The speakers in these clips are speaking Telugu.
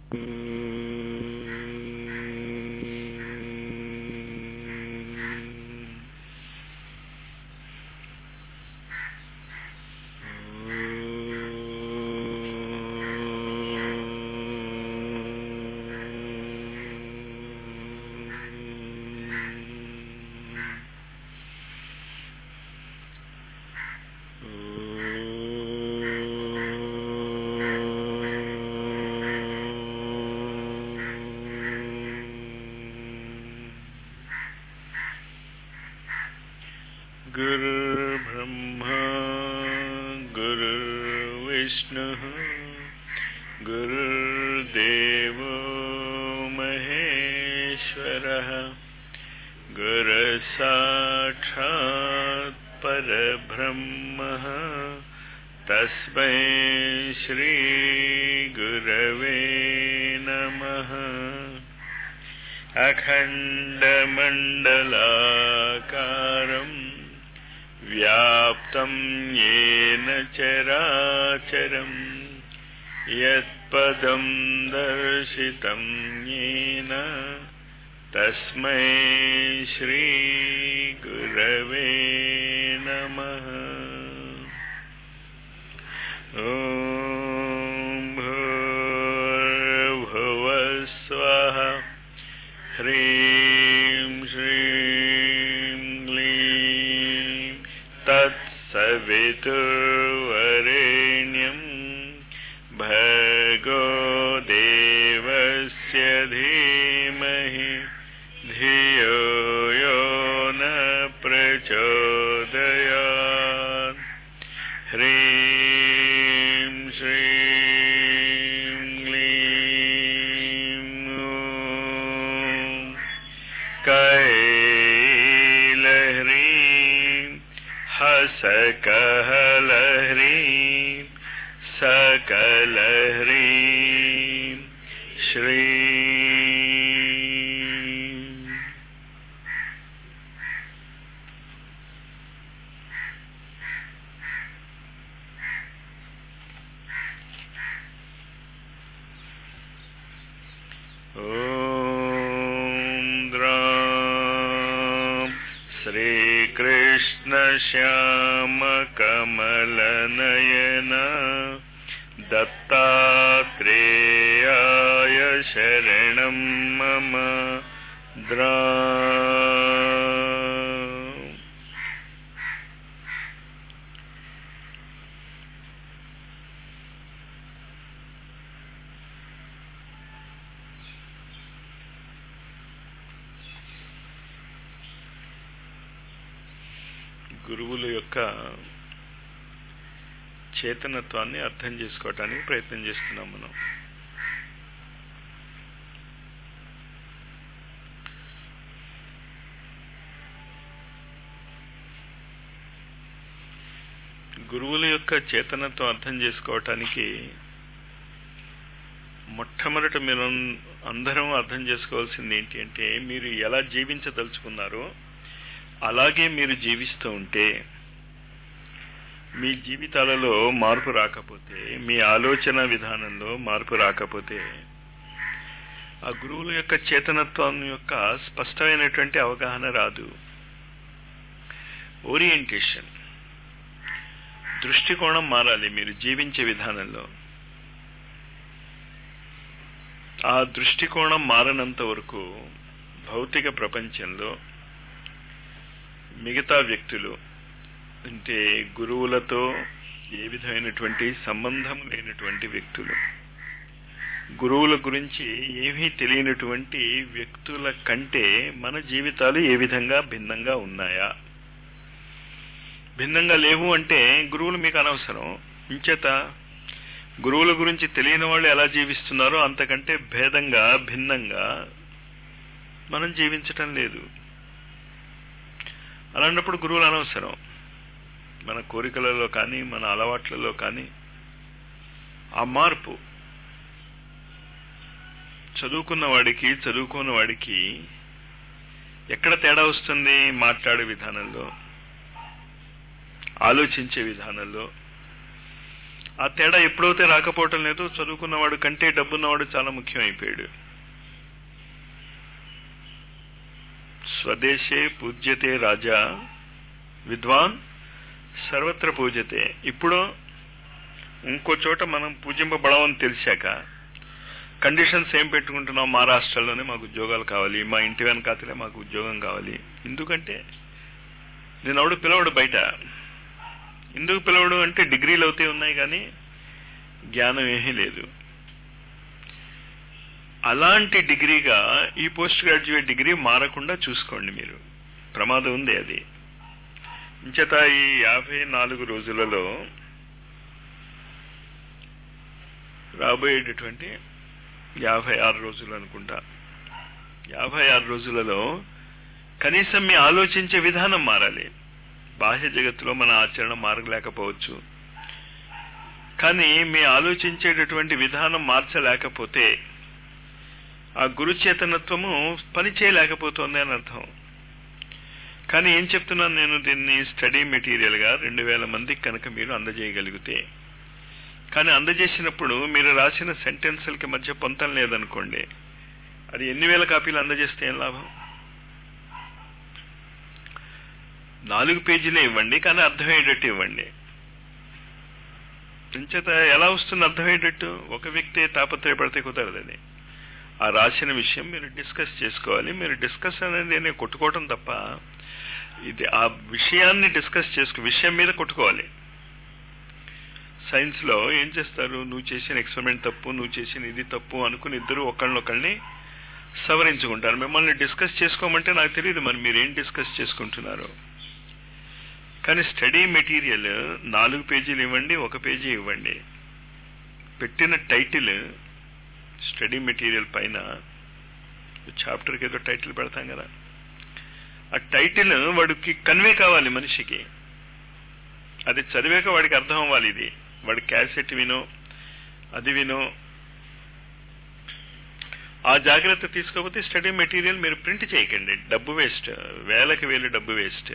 गुरुर्ब्रह्मा गुरुर्विष्णुः गुरुर्देवो महेश्वरः गुरुसाक्षात् परब्रह्मः तस्मै श्रीगुरवे नमः अखण्डमण्डलाकारम् व्याप्तं येन चराचरम् यत्पदं दर्शितं येन तस्मै श्रीगुरवे नमः ॐ भूर्भुवस्वः ह्रीं श्रीं क्लीं तत्सवितुर्वरेण्यं भर्गो देवस्य धीमहि धियो यो न प्रचोदयात् ह्रीं श्रीं क्लीं ॐ कैलह्रीं हसकहलह्रीं सकलह्रीं श्रीं ॐ द्रां श्रीकृष्णश्यामकमलनयन दत्तात्रेयाय शरणं मम द्रा గురువుల యొక్క చేతనత్వాన్ని అర్థం చేసుకోవటానికి ప్రయత్నం చేస్తున్నాం మనం గురువుల యొక్క చేతనత్వం అర్థం చేసుకోవటానికి మొట్టమొదట మీరు అందరం అర్థం చేసుకోవాల్సింది ఏంటి అంటే మీరు ఎలా జీవించదలుచుకున్నారో అలాగే మీరు జీవిస్తూ ఉంటే మీ జీవితాలలో మార్పు రాకపోతే మీ ఆలోచన విధానంలో మార్పు రాకపోతే ఆ గురువుల యొక్క చేతనత్వం యొక్క స్పష్టమైనటువంటి అవగాహన రాదు ఓరియంటేషన్ దృష్టికోణం మారాలి మీరు జీవించే విధానంలో ఆ దృష్టికోణం మారనంత వరకు భౌతిక ప్రపంచంలో మిగతా వ్యక్తులు అంటే గురువులతో ఏ విధమైనటువంటి సంబంధం లేనటువంటి వ్యక్తులు గురువుల గురించి ఏమీ తెలియనటువంటి వ్యక్తుల కంటే మన జీవితాలు ఏ విధంగా భిన్నంగా ఉన్నాయా భిన్నంగా లేవు అంటే గురువులు మీకు అనవసరం ఇంచేత గురువుల గురించి తెలియని వాళ్ళు ఎలా జీవిస్తున్నారో అంతకంటే భేదంగా భిన్నంగా మనం జీవించటం లేదు అలాంటప్పుడు గురువులు అనవసరం మన కోరికలలో కానీ మన అలవాట్లలో కానీ ఆ మార్పు చదువుకున్న వాడికి చదువుకున్న వాడికి ఎక్కడ తేడా వస్తుంది మాట్లాడే విధానంలో ఆలోచించే విధానంలో ఆ తేడా ఎప్పుడైతే రాకపోవటం లేదు చదువుకున్నవాడు కంటే డబ్బున్నవాడు చాలా ముఖ్యం అయిపోయాడు స్వదేశే పూజ్యతే రాజా విద్వాన్ సర్వత్ర పూజతే ఇప్పుడు ఇంకో చోట మనం పూజింపబడమని తెలిసాక కండిషన్స్ ఏం పెట్టుకుంటున్నాం మా రాష్ట్రాల్లోనే మాకు ఉద్యోగాలు కావాలి మా ఇంటి వెనకాతలే మాకు ఉద్యోగం కావాలి ఎందుకంటే నేను ఎవడు పిలవడు బయట ఎందుకు పిలవడు అంటే డిగ్రీలు అవుతే ఉన్నాయి కానీ జ్ఞానం ఏమీ లేదు అలాంటి డిగ్రీగా ఈ పోస్ట్ గ్రాడ్యుయేట్ డిగ్రీ మారకుండా చూసుకోండి మీరు ప్రమాదం ఉంది అది ఇంచేత ఈ యాభై నాలుగు రోజులలో రాబోయేటటువంటి యాభై ఆరు రోజులు అనుకుంటా యాభై ఆరు రోజులలో కనీసం మీ ఆలోచించే విధానం మారాలి బాహ్య జగత్తులో మన ఆచరణ మారలేకపోవచ్చు కానీ మీ ఆలోచించేటటువంటి విధానం మార్చలేకపోతే ఆ గురు చేతనత్వము పని చేయలేకపోతుంది అని అర్థం కానీ ఏం చెప్తున్నాను నేను దీన్ని స్టడీ మెటీరియల్గా రెండు వేల మందికి కనుక మీరు అందజేయగలిగితే కానీ అందజేసినప్పుడు మీరు రాసిన సెంటెన్సులకి మధ్య పొంతం లేదనుకోండి అది ఎన్ని వేల కాపీలు అందజేస్తే ఏం లాభం నాలుగు పేజీలే ఇవ్వండి కానీ అర్థమయ్యేటట్టు ఇవ్వండి ఇంచేత ఎలా వస్తుంది అర్థమయ్యేటట్టు ఒక వ్యక్తి తాపత్రయపడితే కుదరదని ఆ రాసిన విషయం మీరు డిస్కస్ చేసుకోవాలి మీరు డిస్కస్ అనేది నేను కొట్టుకోవటం తప్ప ఇది ఆ విషయాన్ని డిస్కస్ చేసుకు విషయం మీద కొట్టుకోవాలి సైన్స్ లో ఏం చేస్తారు నువ్వు చేసిన ఎక్స్పెరిమెంట్ తప్పు నువ్వు చేసిన ఇది తప్పు అనుకుని ఇద్దరు ఒకళ్ళనొకళ్ళని సవరించుకుంటారు మిమ్మల్ని డిస్కస్ చేసుకోమంటే నాకు తెలియదు మరి మీరేం డిస్కస్ చేసుకుంటున్నారు కానీ స్టడీ మెటీరియల్ నాలుగు పేజీలు ఇవ్వండి ఒక పేజీ ఇవ్వండి పెట్టిన టైటిల్ స్టడీ మెటీరియల్ పైన చాప్టర్కి ఏదో టైటిల్ పెడతాం కదా ఆ టైటిల్ వాడికి కన్వే కావాలి మనిషికి అది చదివాక వాడికి అర్థం అవ్వాలి ఇది వాడి క్యాసెట్ వినో అది వినో ఆ జాగ్రత్త తీసుకోకపోతే స్టడీ మెటీరియల్ మీరు ప్రింట్ చేయకండి డబ్బు వేస్ట్ వేలకి వేలు డబ్బు వేస్ట్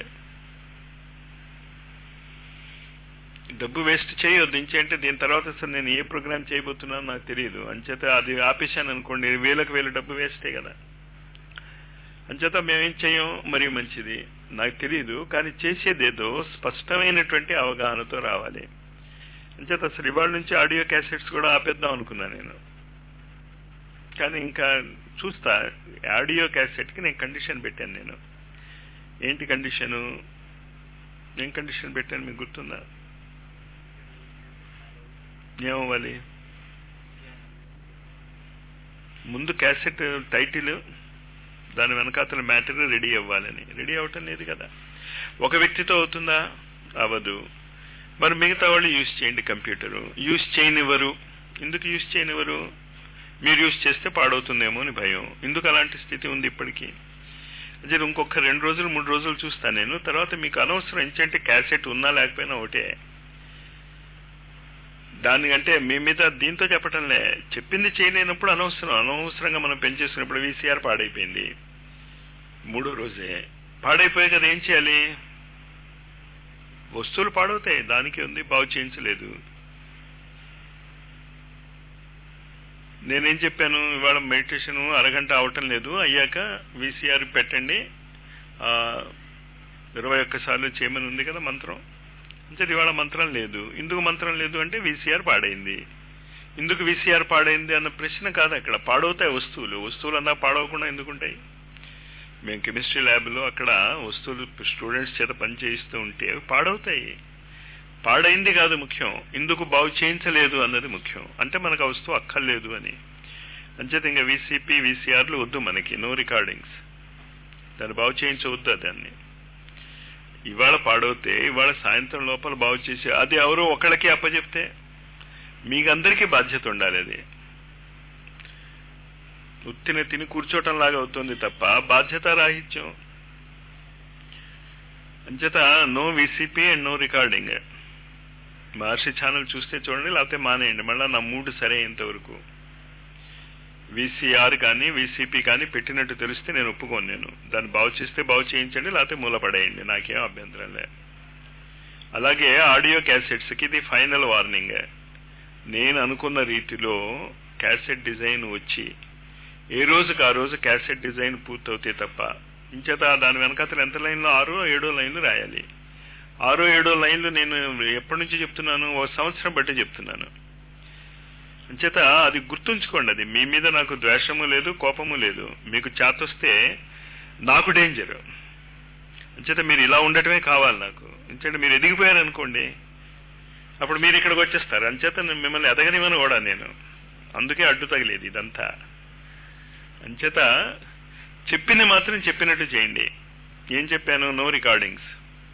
డబ్బు వేస్ట్ చేయొద్దు ఇంచేంటే దీని తర్వాత అసలు నేను ఏ ప్రోగ్రామ్ చేయబోతున్నానో నాకు తెలియదు అంచేత అది ఆపేశాను అనుకోండి వేలకు వేలు డబ్బు వేస్టే కదా అంచేత మేమేం చేయం మరీ మంచిది నాకు తెలియదు కానీ చేసేదేదో స్పష్టమైనటువంటి అవగాహనతో రావాలి అంచేత అసలు ఇవాళ నుంచి ఆడియో క్యాసెట్స్ కూడా ఆపేద్దాం అనుకున్నా నేను కానీ ఇంకా చూస్తా ఆడియో క్యాసెట్కి నేను కండిషన్ పెట్టాను నేను ఏంటి కండిషను ఏం కండిషన్ పెట్టాను మీకు గుర్తుందా ఏమవ్వాలి ముందు క్యాసెట్ టైటిల్ దాని వెనకాతల మ్యాటర్ రెడీ అవ్వాలని రెడీ అవ్వటం లేదు కదా ఒక వ్యక్తితో అవుతుందా అవ్వదు మరి మిగతా వాళ్ళు యూజ్ చేయండి కంప్యూటరు యూజ్ చేయనివ్వరు ఎందుకు యూజ్ చేయనివ్వరు మీరు యూజ్ చేస్తే పాడవుతుందేమో అని భయం ఎందుకు అలాంటి స్థితి ఉంది ఇప్పటికీ అదే ఇంకొక రెండు రోజులు మూడు రోజులు చూస్తాను నేను తర్వాత మీకు అనవసరం ఏంటంటే క్యాసెట్ ఉన్నా లేకపోయినా ఒకటే దానికంటే మీ మీద దీంతో చెప్పటంలే చెప్పింది చేయలేనప్పుడు అనవసరం అనవసరంగా మనం పెంచేసినప్పుడు వీసీఆర్ పాడైపోయింది మూడో రోజే పాడైపోయి కదా ఏం చేయాలి వస్తువులు పాడవుతాయి దానికి ఉంది బాగు చేయించలేదు నేనేం చెప్పాను ఇవాళ మెడిటేషన్ అరగంట అవటం లేదు అయ్యాక వీసీఆర్ పెట్టండి ఇరవై ఒక్కసార్లు చేయమని ఉంది కదా మంత్రం అంటే ఇవాళ మంత్రం లేదు ఎందుకు మంత్రం లేదు అంటే వీసీఆర్ పాడైంది ఎందుకు వీసీఆర్ పాడైంది అన్న ప్రశ్న కాదు అక్కడ పాడవుతాయి వస్తువులు వస్తువులు అన్నా పాడవకుండా ఎందుకుంటాయి మేము కెమిస్ట్రీ ల్యాబ్లో అక్కడ వస్తువులు స్టూడెంట్స్ చేత పని చేయిస్తూ ఉంటే అవి పాడవుతాయి పాడైంది కాదు ముఖ్యం ఎందుకు బాగు చేయించలేదు అన్నది ముఖ్యం అంటే మనకు ఆ వస్తువు అక్కర్లేదు అని అంచేత ఇంకా వీసీపీ వీసీఆర్లు వద్దు మనకి నో రికార్డింగ్స్ దాన్ని బాగు చేయించవద్దు దాన్ని ఇవాళ పాడవుతే ఇవాళ సాయంత్రం లోపల బాగు చేసి అది ఎవరో ఒకళ్ళకి అప్పచెప్తే మీకందరికీ బాధ్యత ఉండాలి అది ఉత్తిన తిని కూర్చోటం లాగా అవుతుంది తప్ప బాధ్యత రాహిత్యం అంచేత no VCP and no recording Maharshi channel చూస్తే చూడండి లేకపోతే మానేయండి మళ్ళీ నా మూడు సరే ఇంతవరకు వీసీఆర్ కానీ వీసీపీ కానీ పెట్టినట్టు తెలిస్తే నేను ఒప్పుకోను నేను దాన్ని బాగు చేస్తే బాగు చేయించండి లేకపోతే మూలపడేయండి నాకేం అభ్యంతరం లే అలాగే ఆడియో క్యాసెట్స్కి ఇది ఫైనల్ వార్నింగ్ నేను అనుకున్న రీతిలో క్యాసెట్ డిజైన్ వచ్చి ఏ రోజుకి ఆ రోజు క్యాసెట్ డిజైన్ పూర్తవుతే తప్ప ఇంచేత దాని వెనకాతలు ఎంత లైన్లో ఆరో ఏడో లైన్లు రాయాలి ఆరో ఏడో లైన్లు నేను ఎప్పటి నుంచి చెప్తున్నాను ఓ సంవత్సరం బట్టి చెప్తున్నాను అంచేత అది గుర్తుంచుకోండి అది మీ మీద నాకు ద్వేషము లేదు కోపము లేదు మీకు చేతొస్తే నాకు డేంజర్ అంచేత మీరు ఇలా ఉండటమే కావాలి నాకు అంచేత మీరు ఎదిగిపోయారు అనుకోండి అప్పుడు మీరు ఇక్కడికి వచ్చేస్తారు అంచేత నేను మిమ్మల్ని ఎదగనివని కూడా నేను అందుకే అడ్డు తగిలేదు ఇదంతా అంచేత చెప్పింది మాత్రం చెప్పినట్టు చేయండి ఏం చెప్పాను no recordings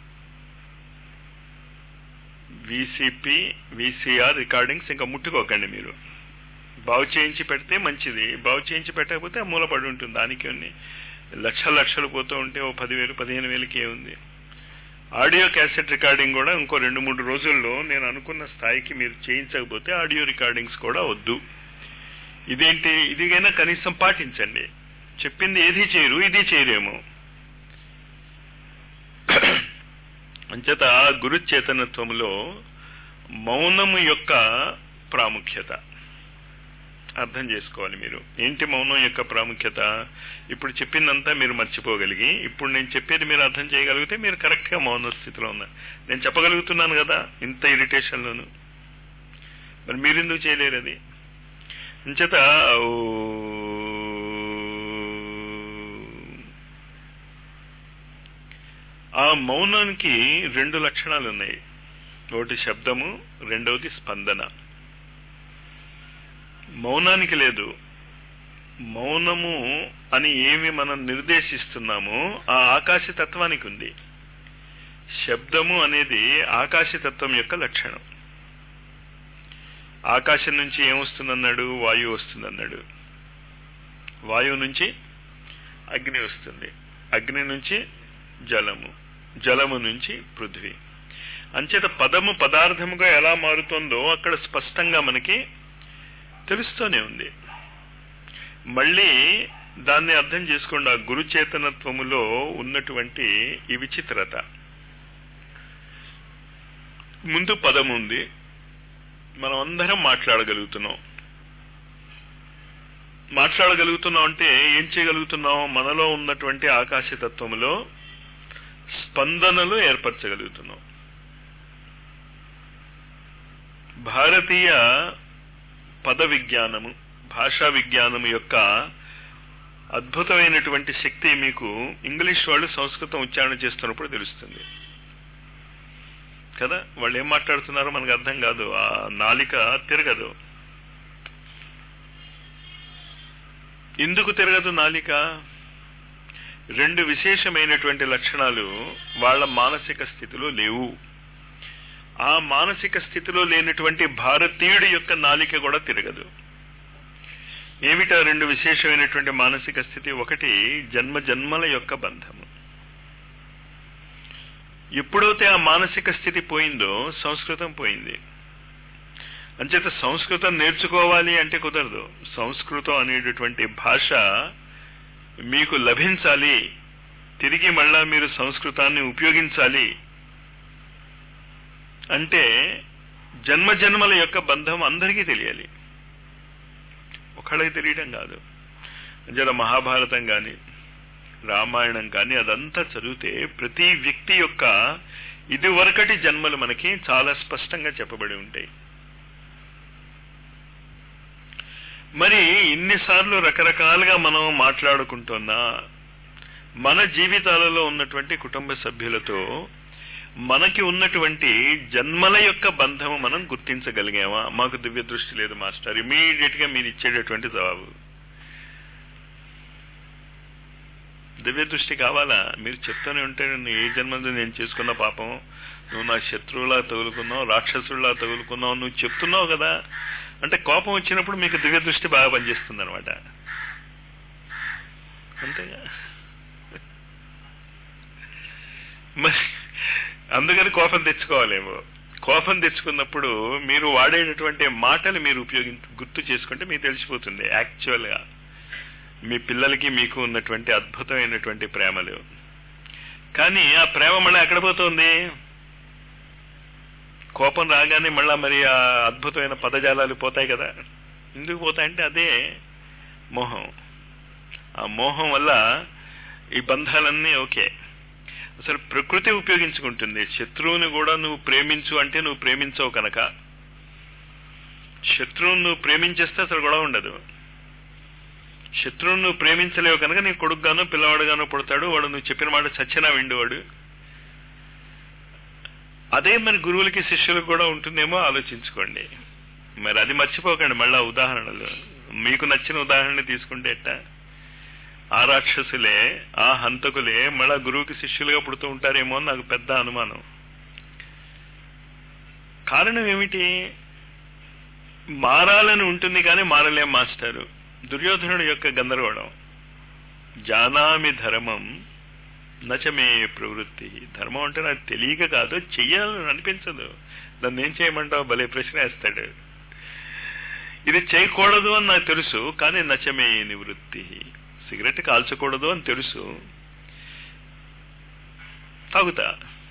VCP VCR recordings ఇంకా ముట్టుకోకండి మీరు బాగు చేయించి పెడితే మంచిది బాగు చేయించి పెట్టకపోతే మూలపడి ఉంటుంది దానికి ఉంది లక్షల లక్షలు పోతూ ఉంటే ఓ పదివేలు పదిహేను వేలకి ఏముంది ఆడియో క్యాసెట్ రికార్డింగ్ కూడా ఇంకో రెండు మూడు రోజుల్లో నేను అనుకున్న స్థాయికి మీరు చేయించకపోతే ఆడియో రికార్డింగ్స్ కూడా వద్దు ఇదేంటి ఇదిగైనా కనీసం పాటించండి చెప్పింది ఏది చేయరు ఇది చేయరేమో అంచేత గురు చేతనత్వంలో మౌనము యొక్క ప్రాముఖ్యత అర్థం చేసుకోవాలి మీరు ఏంటి మౌనం యొక్క ప్రాముఖ్యత ఇప్పుడు చెప్పిందంతా మీరు మర్చిపోగలిగి ఇప్పుడు నేను చెప్పేది మీరు అర్థం చేయగలిగితే మీరు కరెక్ట్గా మౌన స్థితిలో ఉన్నారు నేను చెప్పగలుగుతున్నాను కదా ఇంత ఇరిటేషన్లోను మరి మీరెందుకు చేయలేరు అది అంచేత ఆ మౌనానికి రెండు లక్షణాలు ఉన్నాయి ఒకటి శబ్దము రెండవది స్పందన మౌనానికి లేదు మౌనము అని ఏమి మనం నిర్దేశిస్తున్నామో ఆ ఆకాశతత్వానికి ఉంది శబ్దము అనేది ఆకాశతత్వం యొక్క లక్షణం ఆకాశం నుంచి ఏమొస్తుందన్నాడు వాయువు వస్తుందన్నాడు వాయువు నుంచి అగ్ని వస్తుంది అగ్ని నుంచి జలము జలము నుంచి పృథ్వీ అంచేత పదము పదార్థముగా ఎలా మారుతుందో అక్కడ స్పష్టంగా మనకి తెలుస్తూనే ఉంది మళ్ళీ దాన్ని అర్థం చేసుకోండి ఆ గురు చేతనత్వములో ఉన్నటువంటి ఈ విచిత్రత ముందు పదం ఉంది మనం అందరం మాట్లాడగలుగుతున్నాం మాట్లాడగలుగుతున్నాం అంటే ఏం చేయగలుగుతున్నాం మనలో ఉన్నటువంటి ఆకాశతత్వములో స్పందనలు ఏర్పరచగలుగుతున్నాం భారతీయ పద విజ్ఞానము భాషా విజ్ఞానము యొక్క అద్భుతమైనటువంటి శక్తి మీకు ఇంగ్లీష్ వాళ్ళు సంస్కృతం ఉచ్చారణ చేస్తున్నప్పుడు తెలుస్తుంది కదా వాళ్ళు ఏం మాట్లాడుతున్నారో మనకు అర్థం కాదు ఆ నాలిక తిరగదు ఎందుకు తిరగదు నాలిక రెండు విశేషమైనటువంటి లక్షణాలు వాళ్ళ మానసిక స్థితిలో లేవు ఆ మానసిక స్థితిలో లేనటువంటి భారతీయుడి యొక్క నాలిక కూడా తిరగదు ఏమిటా రెండు విశేషమైనటువంటి మానసిక స్థితి ఒకటి జన్మ జన్మల యొక్క బంధము ఎప్పుడైతే ఆ మానసిక స్థితి పోయిందో సంస్కృతం పోయింది అంచేత సంస్కృతం నేర్చుకోవాలి అంటే కుదరదు సంస్కృతం అనేటటువంటి భాష మీకు లభించాలి తిరిగి మళ్ళా మీరు సంస్కృతాన్ని ఉపయోగించాలి అంటే జన్మ జన్మల యొక్క బంధం అందరికీ తెలియాలి ఒకళ్ళకి తెలియడం కాదు అంచేత మహాభారతం కానీ రామాయణం కానీ అదంతా చదివితే ప్రతి వ్యక్తి యొక్క ఇదివరకటి జన్మలు మనకి చాలా స్పష్టంగా చెప్పబడి ఉంటాయి మరి ఇన్నిసార్లు రకరకాలుగా మనం మాట్లాడుకుంటున్నా మన జీవితాలలో ఉన్నటువంటి కుటుంబ సభ్యులతో మనకి ఉన్నటువంటి జన్మల యొక్క బంధము మనం గుర్తించగలిగామా మాకు దివ్య దృష్టి లేదు మాస్టర్ ఇమీడియట్ గా మీరు ఇచ్చేటటువంటి జవాబు దివ్య దృష్టి కావాలా మీరు చెప్తూనే ఉంటే నేను ఏ జన్మలో నేను చేసుకున్న పాపం నువ్వు నా శత్రువులా తగులుకున్నావు రాక్షసుల్లా తగులుకున్నావు నువ్వు చెప్తున్నావు కదా అంటే కోపం వచ్చినప్పుడు మీకు దివ్య దృష్టి బాగా పనిచేస్తుంది అనమాట అంతేగా మరి అందుకని కోపం తెచ్చుకోవాలేమో కోపం తెచ్చుకున్నప్పుడు మీరు వాడేటటువంటి మాటలు మీరు ఉపయోగి గుర్తు చేసుకుంటే మీకు తెలిసిపోతుంది యాక్చువల్గా మీ పిల్లలకి మీకు ఉన్నటువంటి అద్భుతమైనటువంటి ప్రేమలు కానీ ఆ ప్రేమ మళ్ళీ ఎక్కడ పోతుంది కోపం రాగానే మళ్ళా మరి ఆ అద్భుతమైన పదజాలాలు పోతాయి కదా ఎందుకు పోతాయంటే అదే మోహం ఆ మోహం వల్ల ఈ బంధాలన్నీ ఓకే అసలు ప్రకృతి ఉపయోగించుకుంటుంది శత్రువుని కూడా నువ్వు ప్రేమించు అంటే నువ్వు ప్రేమించవు కనుక శత్రువును నువ్వు ప్రేమించేస్తే అసలు గొడవ ఉండదు శత్రువును నువ్వు ప్రేమించలేవు కనుక నీ కొడుకుగానో పిల్లవాడుగానో పుడతాడు వాడు నువ్వు చెప్పిన మాట చచ్చినా విండువాడు అదే మరి గురువులకి శిష్యులకు కూడా ఉంటుందేమో ఆలోచించుకోండి మరి అది మర్చిపోకండి మళ్ళా ఉదాహరణలు మీకు నచ్చిన ఉదాహరణ తీసుకుంటే ఎట్టా ఆ రాక్షసులే ఆ హంతకులే మళ్ళా గురువుకి శిష్యులుగా పుడుతూ ఉంటారేమో అని నాకు పెద్ద అనుమానం కారణం ఏమిటి మారాలని ఉంటుంది కానీ మారలేం మాస్టారు దుర్యోధనుడు యొక్క గందరగోళం జానామి ధర్మం నచమే ప్రవృత్తి ధర్మం అంటే నాకు తెలియక కాదు చెయ్యాలని అనిపించదు నన్ను ఏం చేయమంటావు భలే ప్రశ్న వేస్తాడు ఇది చేయకూడదు అని నాకు తెలుసు కానీ నచమే నివృత్తి సిగరెట్ కాల్చకూడదు అని తెలుసు తాగుతా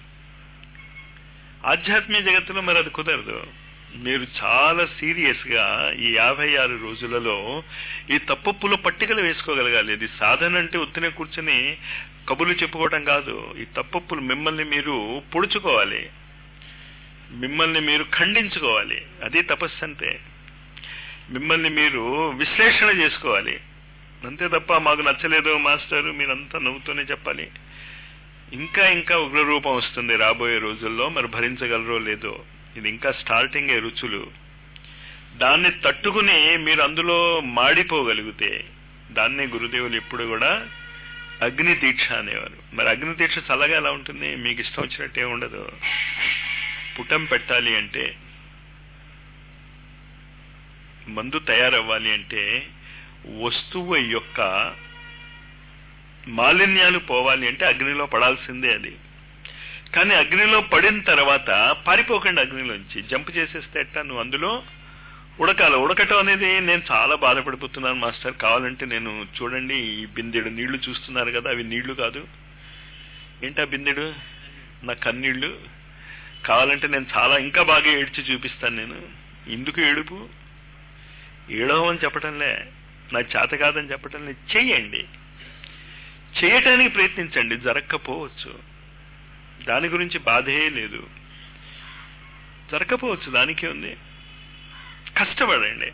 ఆధ్యాత్మిక జగత్తులో మరి అది కుదరదు మీరు చాలా సీరియస్ గా ఈ యాభై ఆరు రోజులలో ఈ తప్పప్పుల పట్టికలు వేసుకోగలగాలి ఇది సాధన అంటే ఉత్తినే కూర్చొని కబుర్లు చెప్పుకోవటం కాదు ఈ తప్పప్పులు మిమ్మల్ని మీరు పొడుచుకోవాలి మిమ్మల్ని మీరు ఖండించుకోవాలి అది తపస్సు అంటే మిమ్మల్ని మీరు విశ్లేషణ చేసుకోవాలి అంతే తప్ప మాకు నచ్చలేదు మాస్టర్ మీరంతా నవ్వుతూనే చెప్పాలి ఇంకా ఇంకా ఉగ్రరూపం వస్తుంది రాబోయే రోజుల్లో మరి భరించగలరో లేదో ఇది ఇంకా స్టార్టింగ్ రుచులు దాన్ని తట్టుకుని మీరు అందులో మాడిపోగలిగితే దాన్నే గురుదేవులు ఎప్పుడు కూడా అగ్ని దీక్ష అనేవారు మరి అగ్ని దీక్ష చల్లగా ఎలా ఉంటుంది మీకు ఇష్టం వచ్చినట్టే ఉండదు పుటం పెట్టాలి అంటే మందు తయారవ్వాలి అంటే వస్తువు యొక్క మాలిన్యాలు పోవాలి అంటే అగ్నిలో పడాల్సిందే అది కానీ అగ్నిలో పడిన తర్వాత పారిపోకండి అగ్నిలోంచి జంప్ చేసేస్తే ఎట్టా నువ్వు అందులో ఉడకాలి ఉడకటం అనేది నేను చాలా బాధపడిపోతున్నాను మాస్టర్ కావాలంటే నేను చూడండి ఈ బిందెడు నీళ్లు చూస్తున్నారు కదా అవి నీళ్లు కాదు ఏంటా బిందెడు నా కన్నీళ్లు కావాలంటే నేను చాలా ఇంకా బాగా ఏడ్చి చూపిస్తాను నేను ఎందుకు ఏడుపు ఏడవని చెప్పటంలే నాకు చేత కాదని చెప్పటంలే చెయ్యండి చేయటానికి ప్రయత్నించండి జరగకపోవచ్చు దాని గురించి బాధే లేదు జరగకపోవచ్చు దానికే ఉంది కష్టపడండి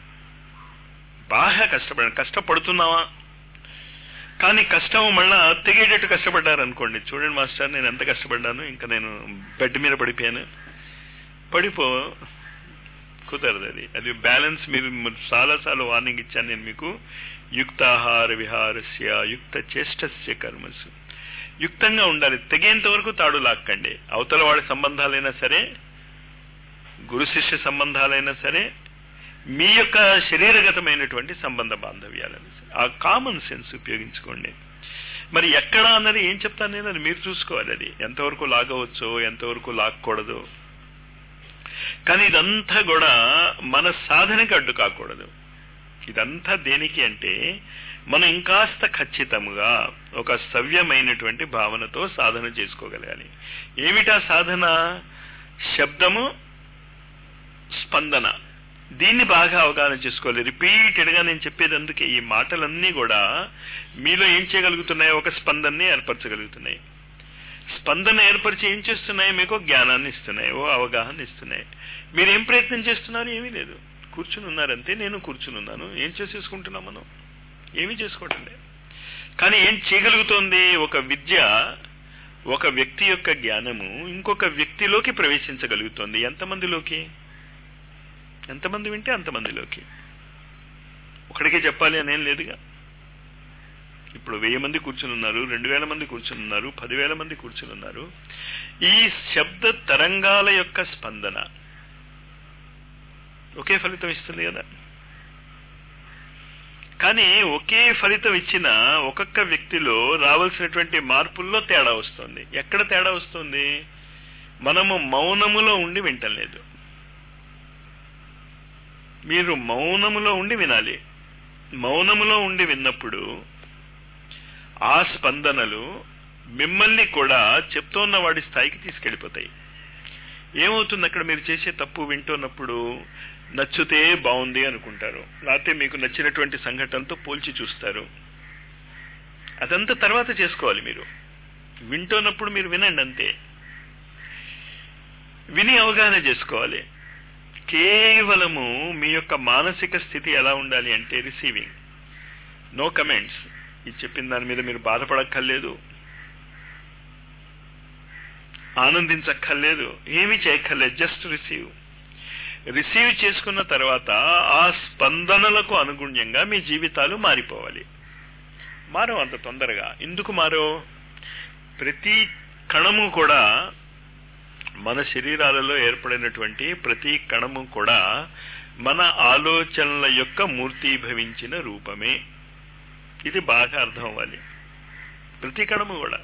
బాగా కష్టపడండి కష్టపడుతున్నావా కానీ కష్టం మళ్ళా తెగేటట్టు కష్టపడ్డారు అనుకోండి చూడండి మాస్టర్ నేను ఎంత కష్టపడ్డాను ఇంకా నేను బెడ్ మీద పడిపోయాను పడిపో కుదరదు అది అది బ్యాలెన్స్ మీరు చాలాసార్లు వార్నింగ్ ఇచ్చాను నేను మీకు యుక్తాహార విహారస్య యుక్త చేష్టస్య కర్మసు యుక్తంగా ఉండాలి తెగేంత వరకు తాడు లాక్కండి అవతల వాడి సంబంధాలైనా సరే గురు శిష్య సంబంధాలైనా సరే మీ యొక్క శరీరగతమైనటువంటి సంబంధ బాంధవ్యాలని సరే ఆ కామన్ సెన్స్ ఉపయోగించుకోండి మరి ఎక్కడ అన్నది ఏం చెప్తాను నేను అది మీరు చూసుకోవాలి అది ఎంతవరకు లాగవచ్చో ఎంతవరకు లాక్కూడదు కానీ ఇదంతా కూడా మన సాధనకి అడ్డు కాకూడదు ఇదంతా దేనికి అంటే మనం ఇంకాస్త ఖచ్చితముగా ఒక సవ్యమైనటువంటి భావనతో సాధన చేసుకోగలగాలి ఏమిటా సాధన శబ్దము స్పందన దీన్ని బాగా అవగాహన చేసుకోవాలి రిపీటెడ్ గా నేను చెప్పేది అందుకే ఈ మాటలన్నీ కూడా మీలో ఏం చేయగలుగుతున్నాయి ఒక స్పందనని ఏర్పరచగలుగుతున్నాయి స్పందన ఏర్పరిచి ఏం చేస్తున్నాయి మీకు జ్ఞానాన్ని ఇస్తున్నాయి ఓ అవగాహన ఇస్తున్నాయి మీరు ఏం ప్రయత్నం చేస్తున్నారు ఏమీ లేదు కూర్చుని ఉన్నారంతే నేను కూర్చుని ఉన్నాను ఏం చేసేసుకుంటున్నాం మనం ఏమీ చేసుకోవటం లేదు కానీ ఏం చేయగలుగుతోంది ఒక విద్య ఒక వ్యక్తి యొక్క జ్ఞానము ఇంకొక వ్యక్తిలోకి ప్రవేశించగలుగుతోంది ఎంతమందిలోకి ఎంతమంది వింటే అంతమందిలోకి ఒకడికే చెప్పాలి అనేం లేదుగా ఇప్పుడు వెయ్యి మంది కూర్చుని ఉన్నారు రెండు వేల మంది కూర్చుని ఉన్నారు పదివేల మంది కూర్చుని ఉన్నారు ఈ శబ్ద తరంగాల యొక్క స్పందన ఒకే ఫలితం ఇస్తుంది కదా కానీ ఒకే ఫలితం ఇచ్చిన ఒక్కొక్క వ్యక్తిలో రావాల్సినటువంటి మార్పుల్లో తేడా వస్తుంది ఎక్కడ తేడా వస్తుంది మనము మౌనములో ఉండి వింటలేదు మీరు మౌనములో ఉండి వినాలి మౌనములో ఉండి విన్నప్పుడు ఆ స్పందనలు మిమ్మల్ని కూడా చెప్తోన్న వాడి స్థాయికి తీసుకెళ్ళిపోతాయి ఏమవుతుంది అక్కడ మీరు చేసే తప్పు వింటున్నప్పుడు నచ్చితే బాగుంది అనుకుంటారు లేకపోతే మీకు నచ్చినటువంటి సంఘటనతో పోల్చి చూస్తారు అదంతా తర్వాత చేసుకోవాలి మీరు వింటున్నప్పుడు మీరు వినండి అంతే విని అవగాహన చేసుకోవాలి కేవలము మీ యొక్క మానసిక స్థితి ఎలా ఉండాలి అంటే రిసీవింగ్ నో కమెంట్స్ ఇది చెప్పిన దాని మీద మీరు బాధపడక్కర్లేదు ఆనందించక్కర్లేదు ఏమీ చేయక్కర్లేదు జస్ట్ రిసీవ్ రిసీవ్ చేసుకున్న తర్వాత ఆ స్పందనలకు అనుగుణ్యంగా మీ జీవితాలు మారిపోవాలి మారవు అంత తొందరగా ఎందుకు మారో ప్రతి కణము కూడా మన శరీరాలలో ఏర్పడినటువంటి ప్రతి కణము కూడా మన ఆలోచనల యొక్క మూర్తీభవించిన రూపమే ఇది బాగా అర్థం అవ్వాలి ప్రతి కణము కూడా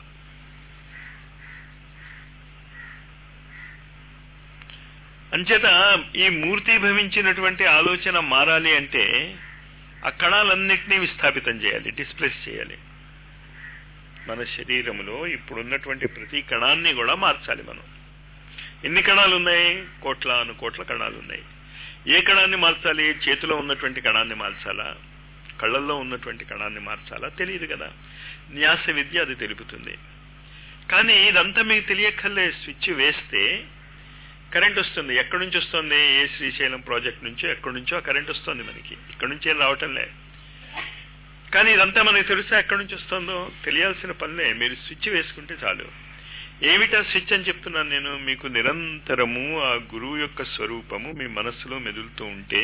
అంచేత ఈ మూర్తీభవించినటువంటి ఆలోచన మారాలి అంటే ఆ కణాలన్నింటినీ విస్థాపితం చేయాలి డిస్ప్లేస్ చేయాలి మన శరీరంలో ఇప్పుడున్నటువంటి ప్రతి కణాన్ని కూడా మార్చాలి మనం ఎన్ని కణాలు ఉన్నాయి కోట్ల అను కోట్ల కణాలు ఉన్నాయి ఏ కణాన్ని మార్చాలి చేతిలో ఉన్నటువంటి కణాన్ని మార్చాలా కళ్ళల్లో ఉన్నటువంటి కణాన్ని మార్చాలా తెలియదు కదా న్యాస విద్య అది తెలుపుతుంది కానీ ఇదంతా మీకు తెలియక్కర్లే స్విచ్ వేస్తే కరెంట్ వస్తుంది ఎక్కడి నుంచి వస్తుంది ఏ శ్రీశైలం ప్రాజెక్ట్ నుంచో ఎక్కడి నుంచో ఆ కరెంట్ వస్తుంది మనకి ఇక్కడ నుంచి ఏం రావటంలే కానీ ఇదంతా మనకి తెలిస్తే ఎక్కడి నుంచి వస్తుందో తెలియాల్సిన పనిలే మీరు స్విచ్ వేసుకుంటే చాలు ఏమిటా స్విచ్ అని చెప్తున్నాను నేను మీకు నిరంతరము ఆ గురువు యొక్క స్వరూపము మీ మనస్సులో మెదులుతూ ఉంటే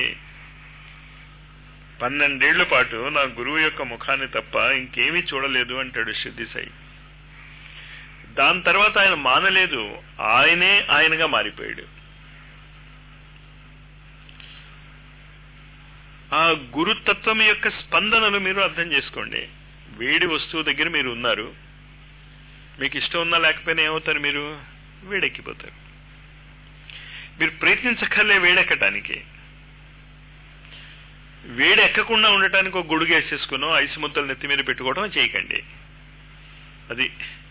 పన్నెండేళ్ల పాటు నా గురువు యొక్క ముఖాన్ని తప్ప ఇంకేమీ చూడలేదు అంటాడు సిద్ధి సాయి దాని తర్వాత ఆయన మానలేదు ఆయనే ఆయనగా మారిపోయాడు ఆ గురుతత్వం యొక్క స్పందనలు మీరు అర్థం చేసుకోండి వేడి వస్తువు దగ్గర మీరు ఉన్నారు మీకు ఇష్టం ఉన్నా లేకపోయినా ఏమవుతారు మీరు వేడెక్కిపోతారు మీరు ప్రయత్నించక్కర్లే వేడెక్కటానికి వేడి ఎక్కకుండా ఉండటానికి ఒక గొడుగు వేసేసుకునో ఐసు ముద్దలు నెత్తి మీద పెట్టుకోవడం చేయకండి అది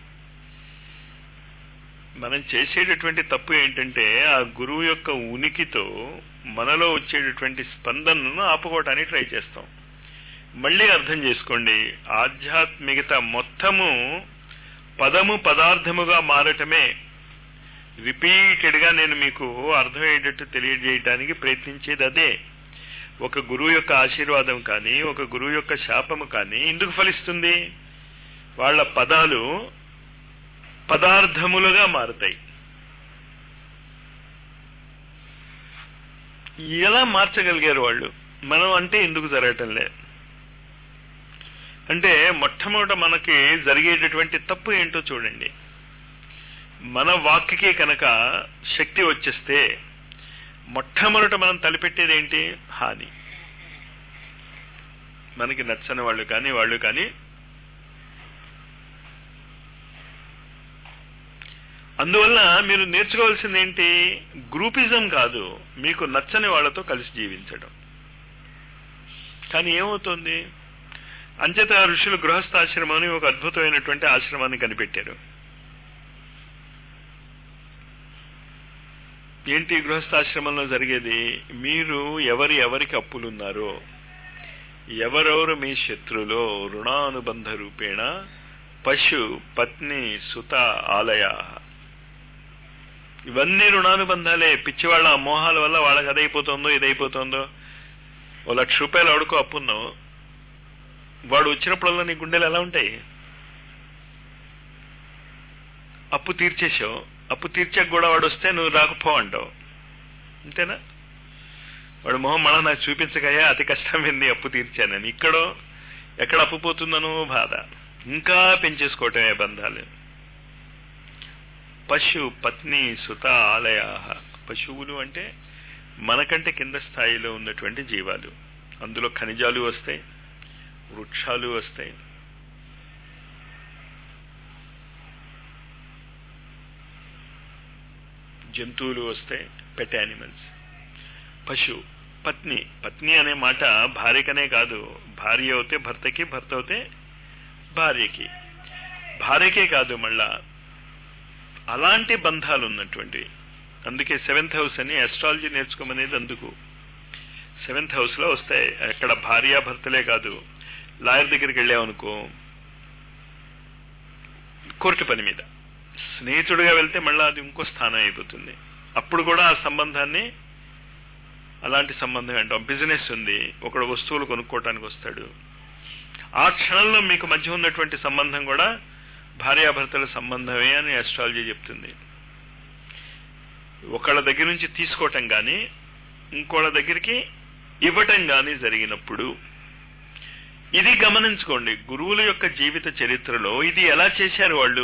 మనం చేసేటటువంటి తప్పు ఏంటంటే ఆ గురువు యొక్క ఉనికితో మనలో వచ్చేటటువంటి స్పందనను ఆపుకోవటానికి ట్రై చేస్తాం మళ్ళీ అర్థం చేసుకోండి ఆధ్యాత్మికత మొత్తము పదము పదార్థముగా మారటమే రిపీటెడ్గా నేను మీకు అర్థమయ్యేటట్టు తెలియజేయటానికి ప్రయత్నించేది అదే ఒక గురువు యొక్క ఆశీర్వాదం కానీ ఒక గురువు యొక్క శాపము కానీ ఎందుకు ఫలిస్తుంది వాళ్ళ పదాలు పదార్థములుగా మారుతాయి ఎలా మార్చగలిగారు వాళ్ళు మనం అంటే ఎందుకు జరగటం లే అంటే మొట్టమొదట మనకి జరిగేటటువంటి తప్పు ఏంటో చూడండి మన వాక్కి కనుక శక్తి వచ్చేస్తే మొట్టమొదట మనం తలపెట్టేది ఏంటి హాని మనకి నచ్చని వాళ్ళు కానీ వాళ్ళు కానీ అందువల్ల మీరు నేర్చుకోవాల్సింది ఏంటి గ్రూపిజం కాదు మీకు నచ్చని వాళ్ళతో కలిసి జీవించడం కానీ ఏమవుతుంది అంచేత ఋషులు గృహస్థాశ్రమం అని ఒక అద్భుతమైనటువంటి ఆశ్రమాన్ని కనిపెట్టారు ఏంటి గృహస్థాశ్రమంలో జరిగేది మీరు ఎవరి ఎవరికి అప్పులున్నారో ఎవరెవరు మీ శత్రులో రుణానుబంధ రూపేణ పశు పత్ని సుత ఆలయ ఇవన్నీ రుణానుబంధాలే పిచ్చివాళ్ళ మోహాల వల్ల వాళ్ళకి అదైపోతుందో ఇదైపోతుందో ఓ లక్ష రూపాయలు అడుకో అప్పున్నావు వాడు వచ్చినప్పుడల్లా నీ గుండెలు ఎలా ఉంటాయి అప్పు తీర్చేసావు అప్పు తీర్చాక కూడా వాడు వస్తే నువ్వు రాకపో అంటావు అంతేనా వాడు మొహం మళ్ళా నాకు చూపించకయ్యా అతి కష్టమైంది అప్పు తీర్చానని ఇక్కడో ఎక్కడ అప్పు పోతుందనో బాధ ఇంకా పెంచేసుకోవటమే బంధాలు పశు పత్ని సుత ఆలయ పశువులు అంటే మనకంటే కింద స్థాయిలో ఉన్నటువంటి జీవాలు అందులో ఖనిజాలు వస్తాయి వృక్షాలు వస్తాయి జంతువులు వస్తాయి పెట్ యానిమల్స్ పశు పత్ని పత్ని అనే మాట భార్యకనే కాదు భార్య అవుతే భర్తకి భర్త అవుతే భార్యకి భార్యకే కాదు మళ్ళా అలాంటి బంధాలు ఉన్నటువంటి అందుకే సెవెంత్ హౌస్ అని అస్ట్రాలజీ నేర్చుకోమనేది అందుకు సెవెంత్ హౌస్లో వస్తాయి ఎక్కడ భార్యాభర్తలే కాదు లాయర్ దగ్గరికి వెళ్ళామనుకో కోర్టు పని మీద స్నేహితుడిగా వెళ్తే మళ్ళీ అది ఇంకో స్థానం అయిపోతుంది అప్పుడు కూడా ఆ సంబంధాన్ని అలాంటి సంబంధం అంటాం బిజినెస్ ఉంది ఒకడు వస్తువులు కొనుక్కోవటానికి వస్తాడు ఆ క్షణంలో మీకు మధ్య ఉన్నటువంటి సంబంధం కూడా భార్యాభర్తల సంబంధమే అని అస్ట్రాలజీ చెప్తుంది ఒకళ్ళ దగ్గర నుంచి తీసుకోవటం కానీ ఇంకోళ్ళ దగ్గరికి ఇవ్వటం కానీ జరిగినప్పుడు ఇది గమనించుకోండి గురువుల యొక్క జీవిత చరిత్రలో ఇది ఎలా చేశారు వాళ్ళు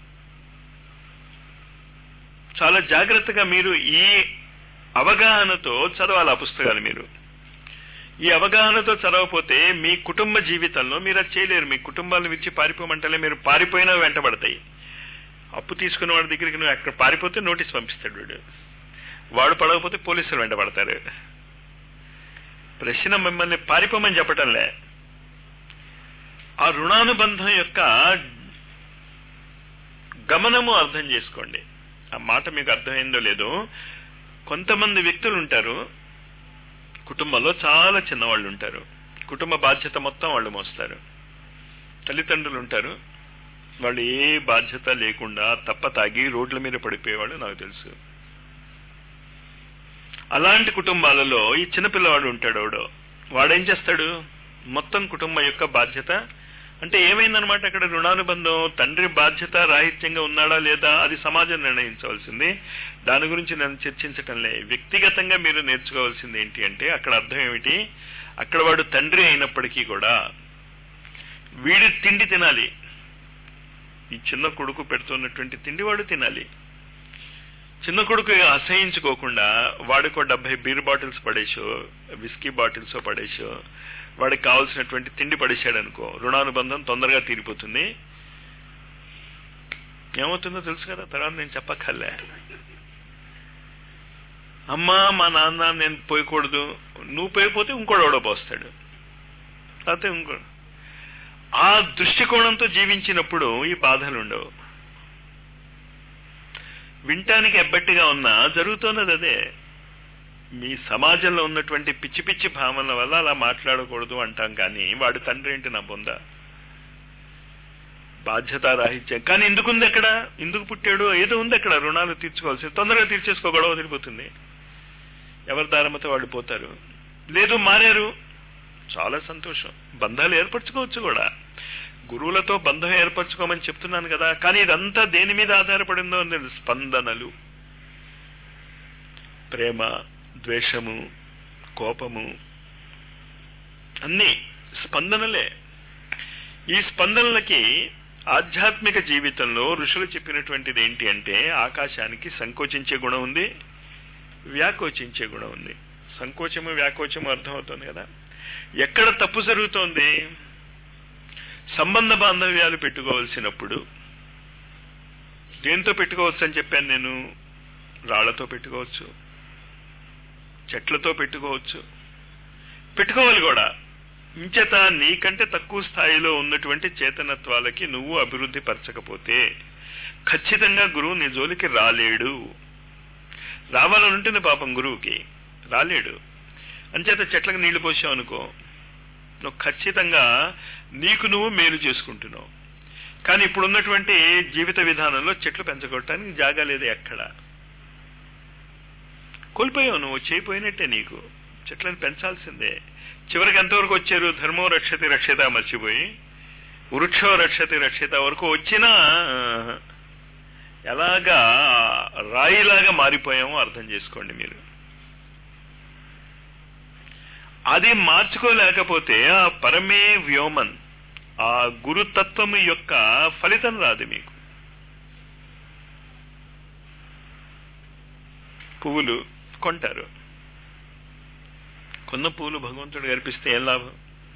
చాలా జాగ్రత్తగా మీరు ఈ అవగాహనతో చదవాలి ఆ పుస్తకాలు మీరు ఈ అవగాహనతో చదవకపోతే మీ కుటుంబ జీవితంలో మీరు అది చేయలేరు మీ కుటుంబాలను విడిచి పారిపోమంటలే మీరు పారిపోయినా వెంటబడతాయి అప్పు తీసుకున్న వాడి దగ్గరికి నువ్వు అక్కడ పారిపోతే నోటీస్ పంపిస్తాడు వీడు వాడు పడకపోతే పోలీసులు వెంటబడతారు ప్రశ్న మిమ్మల్ని పారిపోమని చెప్పటంలే ఆ రుణానుబంధం యొక్క గమనము అర్థం చేసుకోండి ఆ మాట మీకు అర్థమైందో లేదో కొంతమంది వ్యక్తులు ఉంటారు కుటుంబంలో చాలా చిన్నవాళ్ళు ఉంటారు కుటుంబ బాధ్యత మొత్తం వాళ్ళు మోస్తారు తల్లిదండ్రులు ఉంటారు వాళ్ళు ఏ బాధ్యత లేకుండా తప్ప తాగి రోడ్ల మీద పడిపోయేవాళ్ళు నాకు తెలుసు అలాంటి కుటుంబాలలో ఈ చిన్నపిల్లవాడు ఉంటాడు వాడు వాడేం చేస్తాడు మొత్తం కుటుంబం యొక్క బాధ్యత అంటే ఏమైందనమాట అక్కడ రుణానుబంధం తండ్రి బాధ్యత రాహిత్యంగా ఉన్నాడా లేదా అది సమాజం నిర్ణయించవలసింది దాని గురించి నేను చర్చించటంలే వ్యక్తిగతంగా మీరు నేర్చుకోవాల్సింది ఏంటి అంటే అక్కడ అర్థం ఏమిటి అక్కడ వాడు తండ్రి అయినప్పటికీ కూడా వీడి తిండి తినాలి ఈ చిన్న కొడుకు పెడుతున్నటువంటి తిండి వాడు తినాలి చిన్న కొడుకు అసహించుకోకుండా వాడికో డెబ్బై బీర్ బాటిల్స్ పడేసో విస్కీ బాటిల్స్ పడేసో వాడికి కావాల్సినటువంటి తిండి పడేసాడు అనుకో రుణానుబంధం తొందరగా తీరిపోతుంది ఏమవుతుందో తెలుసు కదా తర్వాత నేను చెప్పక్కర్లే అమ్మా మా నాన్న నేను పోయకూడదు నువ్వు పోయిపోతే ఇంకోడు ఎవడో పోస్తాడు లేకపోతే ఇంకోడు ఆ దృష్టికోణంతో జీవించినప్పుడు ఈ బాధలు ఉండవు వింటానికి ఎబ్బట్టిగా ఉన్నా జరుగుతున్నది అదే మీ సమాజంలో ఉన్నటువంటి పిచ్చి పిచ్చి భావనల వల్ల అలా మాట్లాడకూడదు అంటాం కానీ వాడు తండ్రి ఏంటి నా బొంద బాధ్యత రాహిత్యం కానీ ఎందుకు ఉంది అక్కడ ఎందుకు పుట్టాడు ఏదో ఉంది అక్కడ రుణాలు తీర్చుకోవాల్సింది తొందరగా తీర్చేసుకో గొడవ తిరిగిపోతుంది ఎవరి దారమతో వాళ్ళు పోతారు లేదు మారారు చాలా సంతోషం బంధాలు ఏర్పరచుకోవచ్చు కూడా గురువులతో బంధం ఏర్పరచుకోమని చెప్తున్నాను కదా కానీ ఇదంతా దేని మీద ఆధారపడిందో అనేది స్పందనలు ప్రేమ ద్వేషము కోపము అన్నీ స్పందనలే ఈ స్పందనలకి ఆధ్యాత్మిక జీవితంలో ఋషులు చెప్పినటువంటిది ఏంటి అంటే ఆకాశానికి సంకోచించే గుణం ఉంది వ్యాకోచించే గుణం ఉంది సంకోచము వ్యాకోచము అర్థమవుతుంది కదా ఎక్కడ తప్పు జరుగుతోంది సంబంధ బాంధవ్యాలు పెట్టుకోవాల్సినప్పుడు దేంతో పెట్టుకోవచ్చు అని చెప్పాను నేను రాళ్లతో పెట్టుకోవచ్చు చెట్లతో పెట్టుకోవచ్చు పెట్టుకోవాలి కూడా ఇంచేత నీకంటే తక్కువ స్థాయిలో ఉన్నటువంటి చేతనత్వాలకి నువ్వు అభివృద్ధి పరచకపోతే ఖచ్చితంగా గురువు నీ జోలికి రాలేడు రావాలని ఉంటుంది పాపం గురువుకి రాలేడు అంచేత చెట్లకు నీళ్లు పోసావు అనుకో నువ్వు ఖచ్చితంగా నీకు నువ్వు మేలు చేసుకుంటున్నావు కానీ ఇప్పుడున్నటువంటి జీవిత విధానంలో చెట్లు పెంచగొట్టడానికి జాగా లేదు ఎక్కడ కోల్పోయావు నువ్వు చేయిపోయినట్టే నీకు చెట్లను పెంచాల్సిందే చివరికి ఎంతవరకు వచ్చారు ధర్మో రక్షతి రక్షిత మర్చిపోయి వృక్షో రక్షతి రక్షిత వరకు వచ్చినా ఎలాగా రాయిలాగా మారిపోయామో అర్థం చేసుకోండి మీరు అది మార్చుకోలేకపోతే ఆ పరమే వ్యోమన్ ఆ గురుతత్వం యొక్క ఫలితం రాదు మీకు పువ్వులు కొంటారు కొన్న పువ్వులు భగవంతుడు కల్పిస్తే ఏం లాభం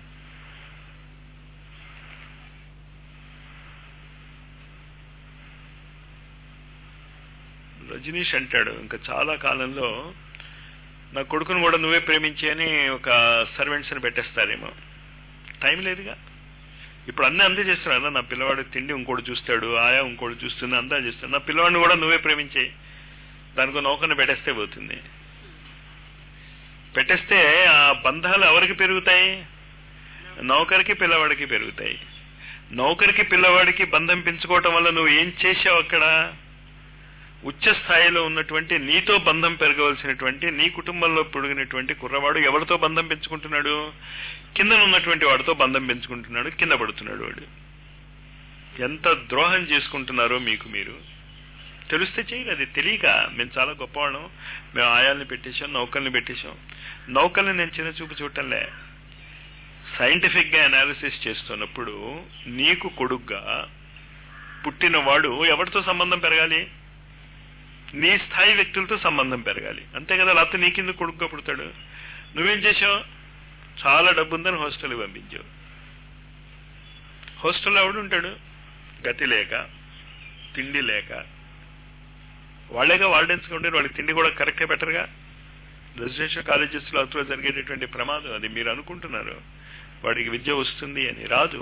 రజనీష్ అంటాడు ఇంకా చాలా కాలంలో నా కొడుకును కూడా నువ్వే ప్రేమించి అని ఒక సర్వెంట్స్ని పెట్టేస్తారేమో టైం లేదుగా ఇప్పుడు అన్నీ అందే చేస్తున్నాను నా పిల్లవాడు తిండి ఇంకోటి చూస్తాడు ఆయా ఇంకోటి చూస్తుంది అంతా చేస్తాడు నా పిల్లవాడిని కూడా నువ్వే ప్రేమించే దానికి నౌకను పెట్టేస్తే పోతుంది పెట్టేస్తే ఆ బంధాలు ఎవరికి పెరుగుతాయి నౌకరికి పిల్లవాడికి పెరుగుతాయి నౌకరికి పిల్లవాడికి బంధం పెంచుకోవటం వల్ల నువ్వు ఏం చేసావు అక్కడ ఉచ్చ స్థాయిలో ఉన్నటువంటి నీతో బంధం పెరగవలసినటువంటి నీ కుటుంబంలో పొడిగినటువంటి కుర్రవాడు ఎవరితో బంధం పెంచుకుంటున్నాడు కింద ఉన్నటువంటి వాడితో బంధం పెంచుకుంటున్నాడు కింద పడుతున్నాడు వాడు ఎంత ద్రోహం చేసుకుంటున్నారో మీకు మీరు తెలిస్తే చేయలేదు అది తెలియక మేము చాలా గొప్పవాళ్ళం మేము ఆయాల్ని పెట్టేశాం నౌకల్ని పెట్టేశాం నౌకల్ని నేను చిన్న చూపు చూడటంలే సైంటిఫిక్ గా అనాలిసిస్ చేస్తున్నప్పుడు నీకు కొడుగ్గా పుట్టినవాడు ఎవరితో సంబంధం పెరగాలి నీ స్థాయి వ్యక్తులతో సంబంధం పెరగాలి అంతే కదా లేకపోతే నీకిందుకు కొడుకుగా పుడతాడు నువ్వేం చేసావు చాలా డబ్బు ఉందని హాస్టల్కి పంపించావు హాస్టల్లో ఎవడు ఉంటాడు గతి లేక తిండి లేక వాళ్ళేగా వార్డెన్స్గా ఉండేది వాళ్ళకి తిండి కూడా కరెక్ట్గా పెట్టరుగా రెసిడెన్షియల్ కాలేజెస్లో అతులో జరిగేటటువంటి ప్రమాదం అది మీరు అనుకుంటున్నారు వాడికి విద్య వస్తుంది అని రాదు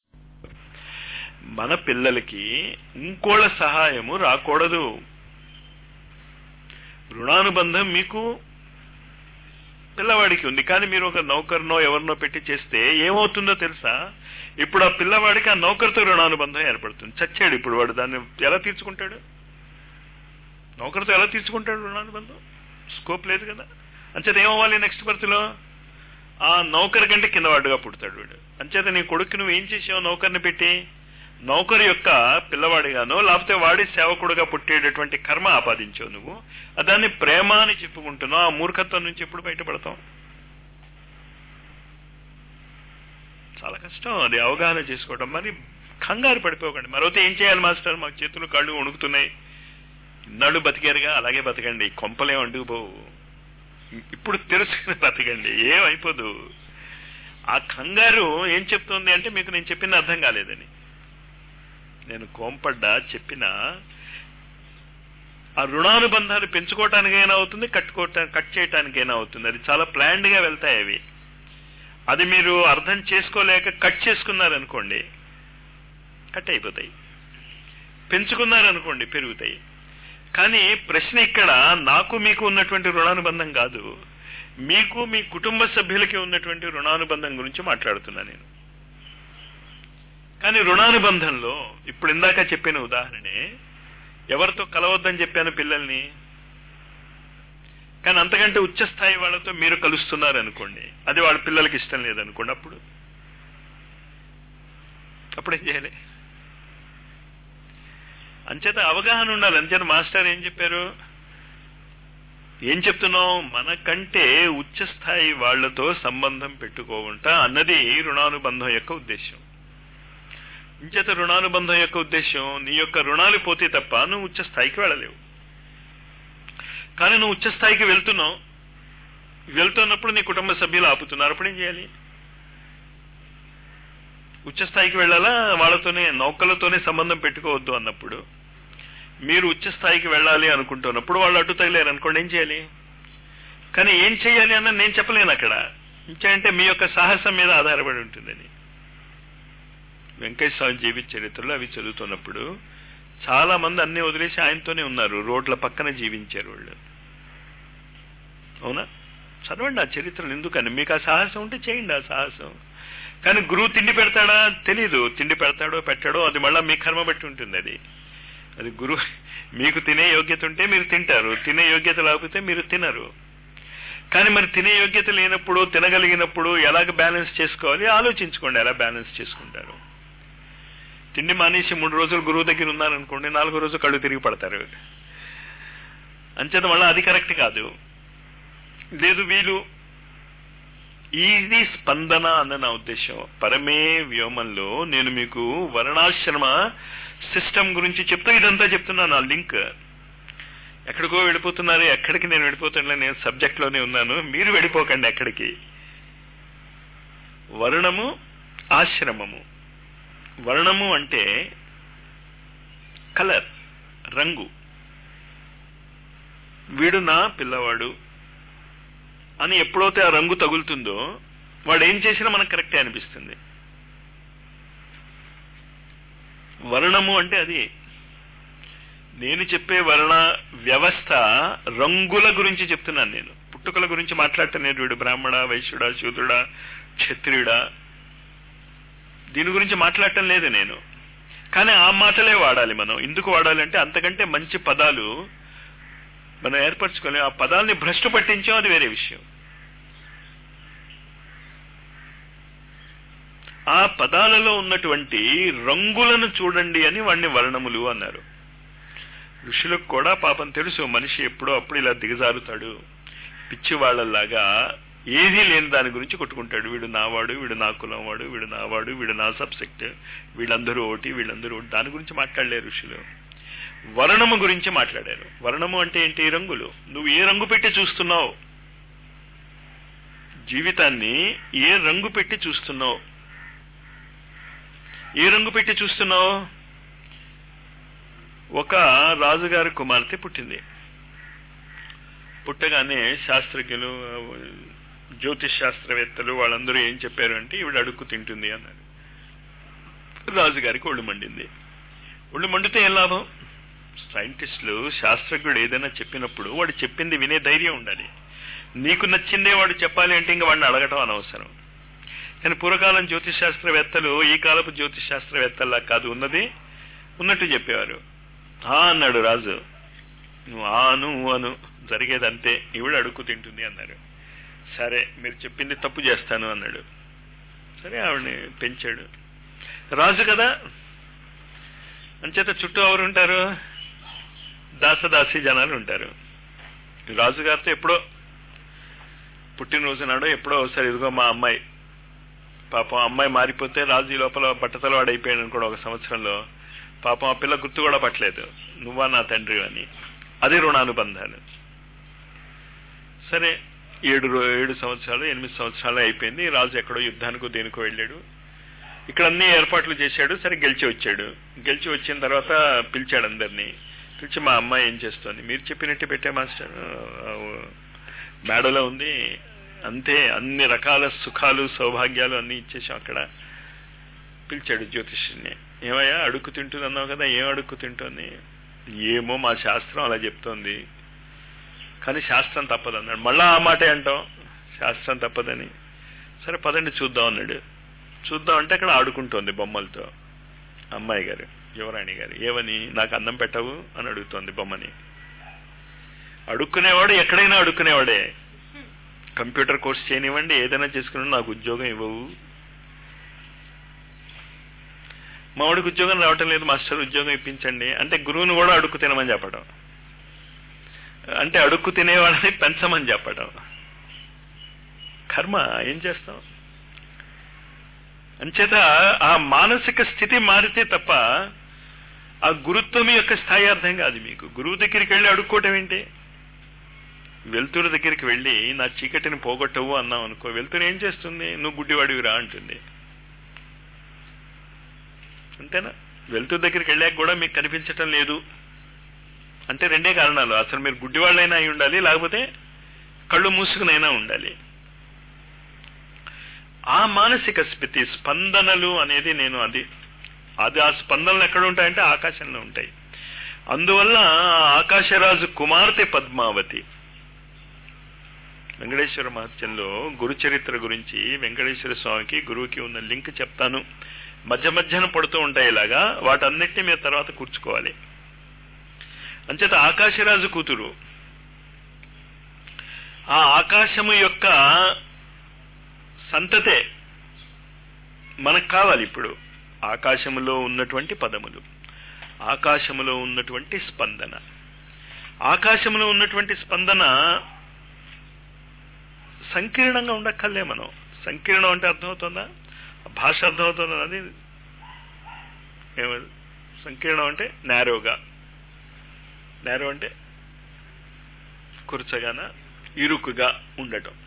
మన పిల్లలకి ఇంకోళ్ళ సహాయము రాకూడదు రుణానుబంధం మీకు పిల్లవాడికి ఉంది కానీ మీరు ఒక నౌకర్నో ఎవరినో పెట్టి చేస్తే ఏమవుతుందో తెలుసా ఇప్పుడు ఆ పిల్లవాడికి ఆ నౌకర్తో రుణానుబంధం ఏర్పడుతుంది చచ్చాడు ఇప్పుడు వాడు దాన్ని ఎలా తీర్చుకుంటాడు నౌకర్తో ఎలా తీర్చుకుంటాడు రుణానుబంధం స్కోప్ లేదు కదా అంచేత ఏమవ్వాలి నెక్స్ట్ బర్త్లో ఆ నౌకర్ కంటే కింద వాడుగా పుడతాడు వీడు అంచేత నీ కొడుకు నువ్వు ఏం చేసావు నౌకర్ని పెట్టి నౌకరు యొక్క పిల్లవాడిగానో లేకపోతే వాడి సేవకుడుగా పుట్టేటటువంటి కర్మ ఆపాదించావు నువ్వు దాన్ని ప్రేమ అని చెప్పుకుంటున్నావు ఆ మూర్ఖత్వం నుంచి ఎప్పుడు బయటపడతాం చాలా కష్టం అది అవగాహన చేసుకోవడం మరి కంగారు పడిపోకండి మరొకటి ఏం చేయాలి మాస్టర్ మాకు చేతులు కాళ్ళు వణుకుతున్నాయి ఇన్నాళ్ళు బతికారుగా అలాగే బతకండి కొంపలేం అంటుకుపోవు ఇప్పుడు తెలుసుకుని బతకండి ఏమైపోదు ఆ కంగారు ఏం చెప్తుంది అంటే మీకు నేను చెప్పింది అర్థం కాలేదని నేను కోంపడ్డా చెప్పినా ఆ రుణానుబంధాలు పెంచుకోవటానికైనా అవుతుంది కట్టుకోవటా కట్ చేయటానికైనా అవుతుంది అది చాలా ప్లాన్డ్ గా వెళ్తాయి అవి అది మీరు అర్థం చేసుకోలేక కట్ చేసుకున్నారనుకోండి కట్ అయిపోతాయి పెంచుకున్నారనుకోండి పెరుగుతాయి కానీ ప్రశ్న ఇక్కడ నాకు మీకు ఉన్నటువంటి రుణానుబంధం కాదు మీకు మీ కుటుంబ సభ్యులకి ఉన్నటువంటి రుణానుబంధం గురించి మాట్లాడుతున్నా నేను కానీ రుణానుబంధంలో ఇప్పుడు ఇందాక చెప్పిన ఉదాహరణే ఎవరితో కలవద్దని చెప్పాను పిల్లల్ని కానీ అంతకంటే ఉచ్చ స్థాయి వాళ్ళతో మీరు కలుస్తున్నారు అనుకోండి అది వాళ్ళ పిల్లలకి ఇష్టం లేదనుకోండి అప్పుడు అప్పుడు ఏం చేయాలి అంచేత అవగాహన ఉండాలి అంచేత మాస్టర్ ఏం చెప్పారు ఏం చెప్తున్నాం మనకంటే ఉచ్చ స్థాయి వాళ్లతో సంబంధం పెట్టుకోవంట అన్నది రుణానుబంధం యొక్క ఉద్దేశం ఇంచేత రుణానుబంధం యొక్క ఉద్దేశం నీ యొక్క రుణాలు పోతే తప్ప నువ్వు ఉచ్చ స్థాయికి వెళ్ళలేవు కానీ నువ్వు ఉచ్చ స్థాయికి వెళ్తున్నావు వెళ్తున్నప్పుడు నీ కుటుంబ సభ్యులు ఆపుతున్నారు అప్పుడు ఏం చేయాలి ఉచ్చ స్థాయికి వెళ్ళాలా వాళ్ళతోనే నౌకలతోనే సంబంధం పెట్టుకోవద్దు అన్నప్పుడు మీరు ఉచ్చ స్థాయికి వెళ్ళాలి అనుకుంటున్నప్పుడు వాళ్ళు అడ్డు తగిలేరు అనుకోండి ఏం చేయాలి కానీ ఏం చేయాలి అన్న నేను చెప్పలేను అక్కడ ఇంకేంటే మీ యొక్క సాహసం మీద ఆధారపడి ఉంటుందని వెంకటేశ్వర స్వామి జీవిత చరిత్రలో అవి చదువుతున్నప్పుడు చాలా మంది అన్ని వదిలేసి ఆయనతోనే ఉన్నారు రోడ్ల పక్కన జీవించారు వాళ్ళు అవునా చదవండి ఆ చరిత్రలు ఎందుకని మీకు ఆ సాహసం ఉంటే చేయండి ఆ సాహసం కానీ గురువు తిండి పెడతాడా తెలీదు తిండి పెడతాడో పెట్టాడో అది మళ్ళీ మీ కర్మ బట్టి ఉంటుంది అది అది గురువు మీకు తినే యోగ్యత ఉంటే మీరు తింటారు తినే యోగ్యత లేకపోతే మీరు తినరు కానీ మరి తినే యోగ్యత లేనప్పుడు తినగలిగినప్పుడు ఎలాగ బ్యాలెన్స్ చేసుకోవాలి ఆలోచించుకోండి ఎలా బ్యాలెన్స్ చేసుకుంటారు తిండి మానేసి మూడు రోజులు గురువు దగ్గర ఉన్నారనుకోండి నాలుగో రోజు కళ్ళు తిరిగి పడతారు అంచేత మళ్ళీ అది కరెక్ట్ కాదు లేదు వీలు ఇది స్పందన అన్న నా ఉద్దేశం పరమే వ్యోమంలో నేను మీకు వర్ణాశ్రమ సిస్టమ్ గురించి చెప్తూ ఇదంతా చెప్తున్నాను ఆ లింక్ ఎక్కడికో వెళ్ళిపోతున్నారు ఎక్కడికి నేను వెళ్ళిపోతున్నా నేను సబ్జెక్ట్ లోనే ఉన్నాను మీరు వెళ్ళిపోకండి ఎక్కడికి వర్ణము ఆశ్రమము వర్ణము అంటే కలర్ రంగు వీడు నా పిల్లవాడు అని ఎప్పుడైతే ఆ రంగు తగులుతుందో వాడు ఏం చేసినా మనకు కరెక్టే అనిపిస్తుంది వర్ణము అంటే అది నేను చెప్పే వర్ణ వ్యవస్థ రంగుల గురించి చెప్తున్నాను నేను పుట్టుకల గురించి మాట్లాడటం లేదు వీడు బ్రాహ్మణ వైశ్యుడా శూద్రుడా క్షత్రియుడా దీని గురించి మాట్లాడటం లేదు నేను కానీ ఆ మాటలే వాడాలి మనం ఎందుకు వాడాలంటే అంతకంటే మంచి పదాలు మనం ఏర్పరచుకోలేం ఆ పదాలని భ్రష్టు పట్టించాం అది వేరే విషయం ఆ పదాలలో ఉన్నటువంటి రంగులను చూడండి అని వాడిని వర్ణములు అన్నారు ఋషులకు కూడా పాపం తెలుసు మనిషి ఎప్పుడో అప్పుడు ఇలా దిగజారుతాడు పిచ్చి వాళ్ళలాగా ఏదీ లేని దాని గురించి కొట్టుకుంటాడు వీడు నావాడు వీడు నా కులం వాడు వీడు నావాడు వీడు నా సబ్సెక్ట్ వీళ్ళందరూ ఒకటి వీళ్ళందరూ ఒకటి దాని గురించి మాట్లాడలేరు ఋషులు వర్ణము గురించి మాట్లాడారు వర్ణము అంటే ఏంటి రంగులు నువ్వు ఏ రంగు పెట్టి చూస్తున్నావు జీవితాన్ని ఏ రంగు పెట్టి చూస్తున్నావు ఏ రంగు పెట్టి చూస్తున్నావు ఒక రాజుగారి కుమార్తె పుట్టింది పుట్టగానే శాస్త్రజ్ఞులు జ్యోతిష్ శాస్త్రవేత్తలు వాళ్ళందరూ ఏం చెప్పారు అంటే ఈవిడ అడుక్కు తింటుంది అన్నారు రాజుగారికి ఒళ్ళు మండింది ఒళ్ళు మండితే ఏం లాభం సైంటిస్టులు శాస్త్రజ్ఞుడు ఏదైనా చెప్పినప్పుడు వాడు చెప్పింది వినే ధైర్యం ఉండాలి నీకు నచ్చిందే వాడు చెప్పాలి అంటే ఇంకా వాడిని అడగటం అనవసరం కానీ పూర్వకాలం జ్యోతిష్ శాస్త్రవేత్తలు ఈ కాలపు జ్యోతిష్ శాస్త్రవేత్తల్లా కాదు ఉన్నది ఉన్నట్టు చెప్పేవారు ఆ అన్నాడు రాజు నువ్వు ఆను అను జరిగేది అంతే ఈవిడ అడుక్కు తింటుంది అన్నారు సరే మీరు చెప్పింది తప్పు చేస్తాను అన్నాడు సరే ఆవిడని పెంచాడు రాజు కదా అంచేత చుట్టూ ఎవరు ఉంటారు దాసదాసి జనాలు ఉంటారు రాజుగారితో ఎప్పుడో పుట్టినరోజు నాడో ఎప్పుడో ఒకసారి ఇదిగో మా అమ్మాయి పాపం అమ్మాయి మారిపోతే రాజు ఈ లోపల బట్టతలు వాడైపోయాడు అనుకోండి ఒక సంవత్సరంలో పాపం ఆ పిల్ల గుర్తు కూడా పట్టలేదు నువ్వా నా తండ్రి అని అది రుణానుబంధాలు సరే ఏడు రో- ఏడు సంవత్సరాలు ఎనిమిది సంవత్సరాలు అయిపోయింది రాజు ఎక్కడో యుద్ధానికో దేనికో వెళ్ళాడు ఇక్కడ అన్ని ఏర్పాట్లు చేశాడు సరే గెలిచి వచ్చాడు గెలిచి వచ్చిన తర్వాత పిలిచాడు అందరినీ పిలిచి మా అమ్మాయి ఏం చేస్తోంది మీరు చెప్పినట్టు పెట్టే మాస్టర్ ఆ, మేడలో ఉంది అంతే అన్ని రకాల సుఖాలు సౌభాగ్యాలు అన్ని ఇచ్చేసాం అక్కడ పిలిచాడు జ్యోతిష్యుని ఏమయ్యా అడుక్కు తింటుంది అన్నావు కదా ఏం అడుక్కు తింటుంది ఏమో మా శాస్త్రం అలా చెప్తోంది కానీ శాస్త్రం తప్పదు అన్నాడు మళ్ళా ఆ మాటే అంటాం శాస్త్రం తప్పదని సరే పదండి చూద్దాం అన్నాడు చూద్దాం అంటే అక్కడ ఆడుకుంటోంది బొమ్మలతో అమ్మాయి గారు యువరాణి గారు ఏమని నాకు అన్నం పెట్టవు అని అడుగుతోంది బొమ్మని అడుక్కునేవాడు ఎక్కడైనా అడుక్కునేవాడే కంప్యూటర్ కోర్స్ చేయనివ్వండి ఏదైనా చేసుకుని నాకు ఉద్యోగం ఇవ్వవు మా వాడికి ఉద్యోగం రావటం లేదు మాస్టర్ ఉద్యోగం ఇప్పించండి అంటే గురువుని కూడా అడుక్కు తినమని చెప్పడం అంటే అడుక్కు తినేవాళ్ళని పెంచమని చెప్పడం కర్మ ఏం చేస్తాం అంచేత ఆ మానసిక స్థితి మారితే తప్ప ఆ గురుత్వం యొక్క స్థాయి అర్థం కాదు మీకు గురువు దగ్గరికి వెళ్ళి అడుక్కోవటం ఏంటి వెలుతురు దగ్గరికి వెళ్ళి నా చీకటిని పోగొట్టవు అన్నావు అనుకో వెలుతురు ఏం చేస్తుంది నువ్వు గుడ్డివాడివిరా అంటుంది అంతేనా వెలుతురు దగ్గరికి వెళ్ళాక కూడా మీకు కనిపించటం లేదు అంటే రెండే కారణాలు అసలు మీరు గుడ్డివాళ్ళైనా అయి ఉండాలి లేకపోతే కళ్ళు మూసుకునైనా ఉండాలి ఆ మానసిక స్థితి స్పందనలు అనేది నేను అది అది ఆ స్పందనలు ఎక్కడ ఉంటాయంటే ఆకాశంలో ఉంటాయి అందువల్ల ఆ ఆకాశరాజు కుమార్తె పద్మావతి వెంకటేశ్వర మహత్యంలో గురు చరిత్ర గురించి వెంకటేశ్వర స్వామికి గురువుకి ఉన్న లింక్ చెప్తాను మధ్య మధ్యన పడుతూ ఉంటాయి ఇలాగా వాటన్నిటిని మీరు తర్వాత కూర్చుకోవాలి అంచేత ఆకాశరాజు కూతురు ఆ ఆకాశము యొక్క సంతతే మనకు కావాలి ఇప్పుడు ఆకాశములో ఉన్నటువంటి పదములు ఆకాశములో ఉన్నటువంటి స్పందన ఆకాశములో ఉన్నటువంటి స్పందన సంకీర్ణంగా ఉండక్కర్లే మనం సంకీర్ణం అంటే అర్థమవుతుందా భాష అర్థమవుతుందా అది ఏమ సంకీర్ణం అంటే నేరోగా నేరో అంటే కురచగాన ఇరుకుగా ఉండటం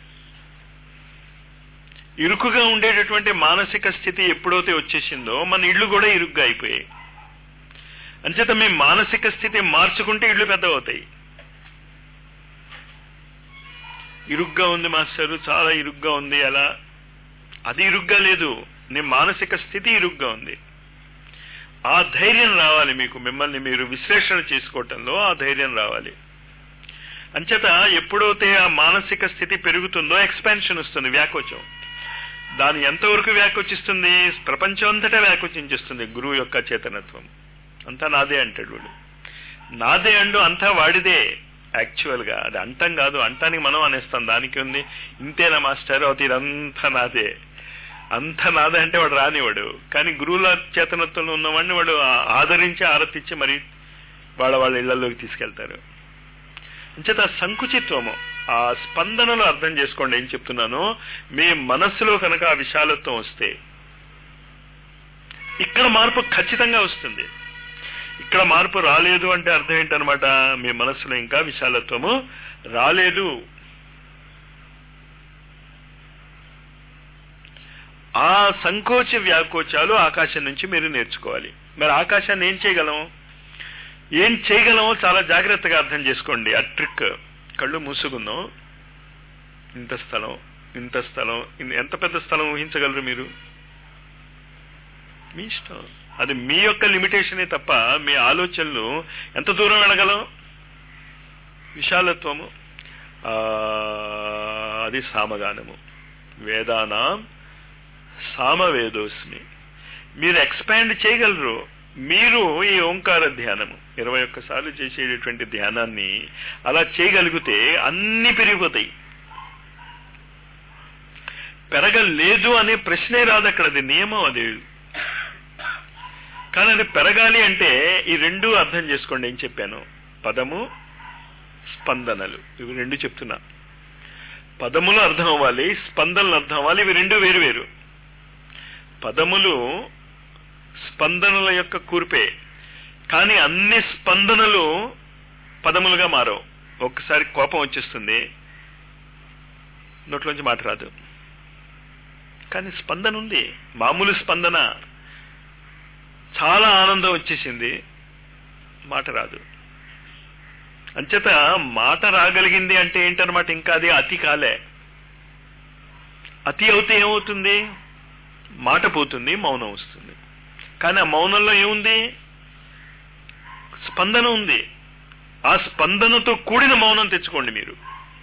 ఇరుకుగా ఉండేటటువంటి మానసిక స్థితి ఎప్పుడైతే వచ్చేసిందో మన ఇళ్ళు కూడా ఇరుగ్గా అయిపోయాయి అంచేత మీ మానసిక స్థితి మార్చుకుంటే ఇళ్ళు పెద్దవవుతాయి ఇరుగ్గా ఉంది మాస్టరు చాలా ఇరుగ్గా ఉంది అలా అది ఇరుగ్గా లేదు నీ మానసిక స్థితి ఇరుగ్గా ఉంది ఆ ధైర్యం రావాలి మీకు మిమ్మల్ని మీరు విశ్లేషణ చేసుకోవటంలో ఆ ధైర్యం రావాలి అంచేత ఎప్పుడైతే ఆ మానసిక స్థితి పెరుగుతుందో ఎక్స్పాన్షన్ వస్తుంది వ్యాకోచం దాని ఎంతవరకు వ్యాకోచిస్తుంది ప్రపంచం అంతటా వ్యాకోచించేస్తుంది గురువు యొక్క చేతనత్వం అంతా నాదే అంటాడు వాడు నాదే అండు అంతా వాడిదే యాక్చువల్ గా అది అంటం కాదు అంటానికి మనం అనేస్తాం దానికి ఉంది ఇంతేనా మాస్టర్ అవుతుంది ఇదంతా నాదే అంత నాదే అంటే వాడు రానివాడు కానీ గురువుల చేతనత్వంలో ఉన్నవాడిని వాడు ఆ- ఆదరించి ఆరతిచ్చి మరి వాళ్ళ వాళ్ళ ఇళ్లలోకి తీసుకెళ్తారు అంచేత సంకుచిత్వము ఆ స్పందనలు అర్థం చేసుకోండి ఏం చెప్తున్నాను మీ మనస్సులో కనుక ఆ విశాలత్వం వస్తే ఇక్కడ మార్పు ఖచ్చితంగా వస్తుంది ఇక్కడ మార్పు రాలేదు అంటే అర్థం ఏంటనమాట మీ మనస్సులో ఇంకా విశాలత్వము రాలేదు ఆ సంకోచ వ్యాకోచాలు ఆకాశం నుంచి మీరు నేర్చుకోవాలి మరి ఆకాశాన్ని ఏం చేయగలం ఏం చేయగలమో చాలా జాగ్రత్తగా అర్థం చేసుకోండి ఆ ట్రిక్ కళ్ళు మూసుకుందాం ఇంత స్థలం ఇంత స్థలం ఇన్- ఎంత పెద్ద స్థలం ఊహించగలరు మీరు మీ ఇష్టం అది మీ యొక్క లిమిటేషనే తప్ప మీ ఆలోచనలు ఎంత దూరం వెళ్ళగలం విశాలత్వము ఆ, అది సామగానము వేదానాం సామవేదోస్మి మీరు ఎక్స్పాండ్ చేయగలరు మీరు ఈ ఓంకార ధ్యానము ఇరవై ఒక్కసార్లు చేసేటటువంటి ధ్యానాన్ని అలా చేయగలిగితే అన్ని పెరిగిపోతాయి పెరగలేదు అనే ప్రశ్నే రాదు అక్కడ అది నియమం అది కానీ అది పెరగాలి అంటే ఈ రెండు అర్థం చేసుకోండి ఏం చెప్పాను పదము స్పందనలు ఇవి రెండు చెప్తున్నా పదములు అర్థం అవ్వాలి స్పందనలు అర్థం అవ్వాలి ఇవి రెండు వేరు వేరు పదములు స్పందనల యొక్క కూర్పే కానీ అన్ని స్పందనలు పదములుగా మారవు ఒక్కసారి కోపం వచ్చేస్తుంది నోట్లోంచి మాట రాదు కానీ స్పందన ఉంది మామూలు స్పందన చాలా ఆనందం వచ్చేసింది మాట రాదు అంచేత మాట రాగలిగింది అంటే ఏంటనమాట ఇంకా అది అతి కాలే అతి అవుతే ఏమవుతుంది మాట పోతుంది మౌనం వస్తుంది కానీ ఆ మౌనంలో ఏముంది స్పందన ఉంది ఆ స్పందనతో కూడిన మౌనం తెచ్చుకోండి మీరు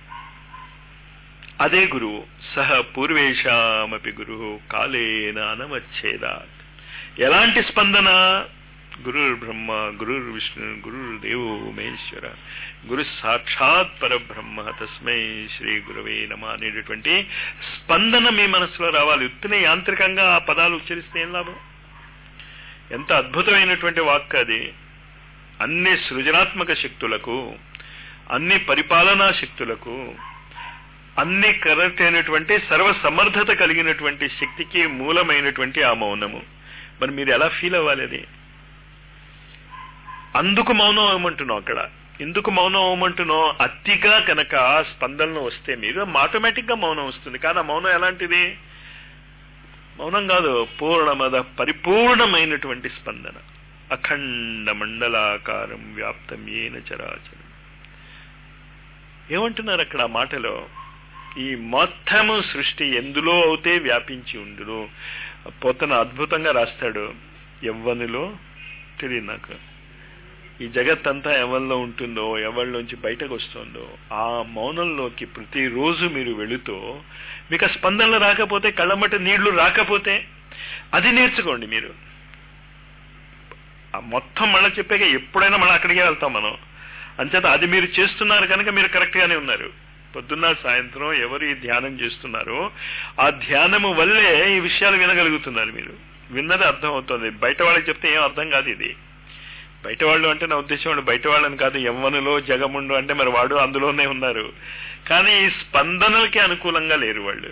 అదే గురువు సహ పూర్వేషామపి గురువు కాలేన అనవచ్చేదాత్ ఎలాంటి స్పందన గురుర్ బ్రహ్మ గురుర్ విష్ణు గురుర్ దేవో మహేశ్వర గురు సాక్షాత్ పరబ్రహ్మ తస్మై శ్రీ గురవే నమ అనేటటువంటి స్పందన మీ మనసులో రావాలి ఉత్తిన యాంత్రికంగా ఆ పదాలు ఉచ్చరిస్తే ఏం లాభం ఎంత అద్భుతమైనటువంటి వాక్ అది అన్ని సృజనాత్మక శక్తులకు అన్ని పరిపాలనా శక్తులకు అన్ని కరెక్ట్ అయినటువంటి సర్వ సమర్థత కలిగినటువంటి శక్తికి మూలమైనటువంటి ఆ మౌనము మరి మీరు ఎలా ఫీల్ అవ్వాలి అది అందుకు మౌనం అవ్వమంటున్నావు అక్కడ ఎందుకు మౌనం అవ్వమంటున్నావు అతిగా కనుక స్పందనలు వస్తే మీరు ఆటోమేటిక్ గా మౌనం వస్తుంది కానీ ఆ మౌనం ఎలాంటిది మౌనం కాదు పూర్ణమద పరిపూర్ణమైనటువంటి స్పందన అఖండ మండలాకారం వ్యాప్తం ఏన చరాచరం ఏమంటున్నారు అక్కడ ఆ మాటలో ఈ మొత్తము సృష్టి ఎందులో అవుతే వ్యాపించి ఉండును పోతన అద్భుతంగా రాస్తాడు ఎవ్వనిలో తెలియదు నాకు ఈ జగత్ అంతా ఎవరిలో ఉంటుందో ఎవరిలోంచి బయటకు వస్తుందో ఆ మౌనంలోకి ప్రతిరోజు మీరు వెళుతూ మీకు ఆ స్పందనలు రాకపోతే కళ్ళమట నీళ్లు రాకపోతే అది నేర్చుకోండి మీరు ఆ మొత్తం మళ్ళీ చెప్పాక ఎప్పుడైనా మళ్ళీ అక్కడికే వెళ్తాం మనం అంచేత అది మీరు చేస్తున్నారు కనుక మీరు కరెక్ట్ గానే ఉన్నారు పొద్దున్న సాయంత్రం ఎవరు ఈ ధ్యానం చేస్తున్నారో ఆ ధ్యానము వల్లే ఈ విషయాలు వినగలుగుతున్నారు మీరు విన్నది అర్థం అవుతుంది బయట వాళ్ళకి చెప్తే ఏం అర్థం కాదు ఇది బయట వాళ్ళు అంటే నా ఉద్దేశం వాడు బయట వాళ్ళని కాదు యవ్వనులో జగముండు అంటే మరి వాడు అందులోనే ఉన్నారు కానీ ఈ స్పందనలకి అనుకూలంగా లేరు వాళ్ళు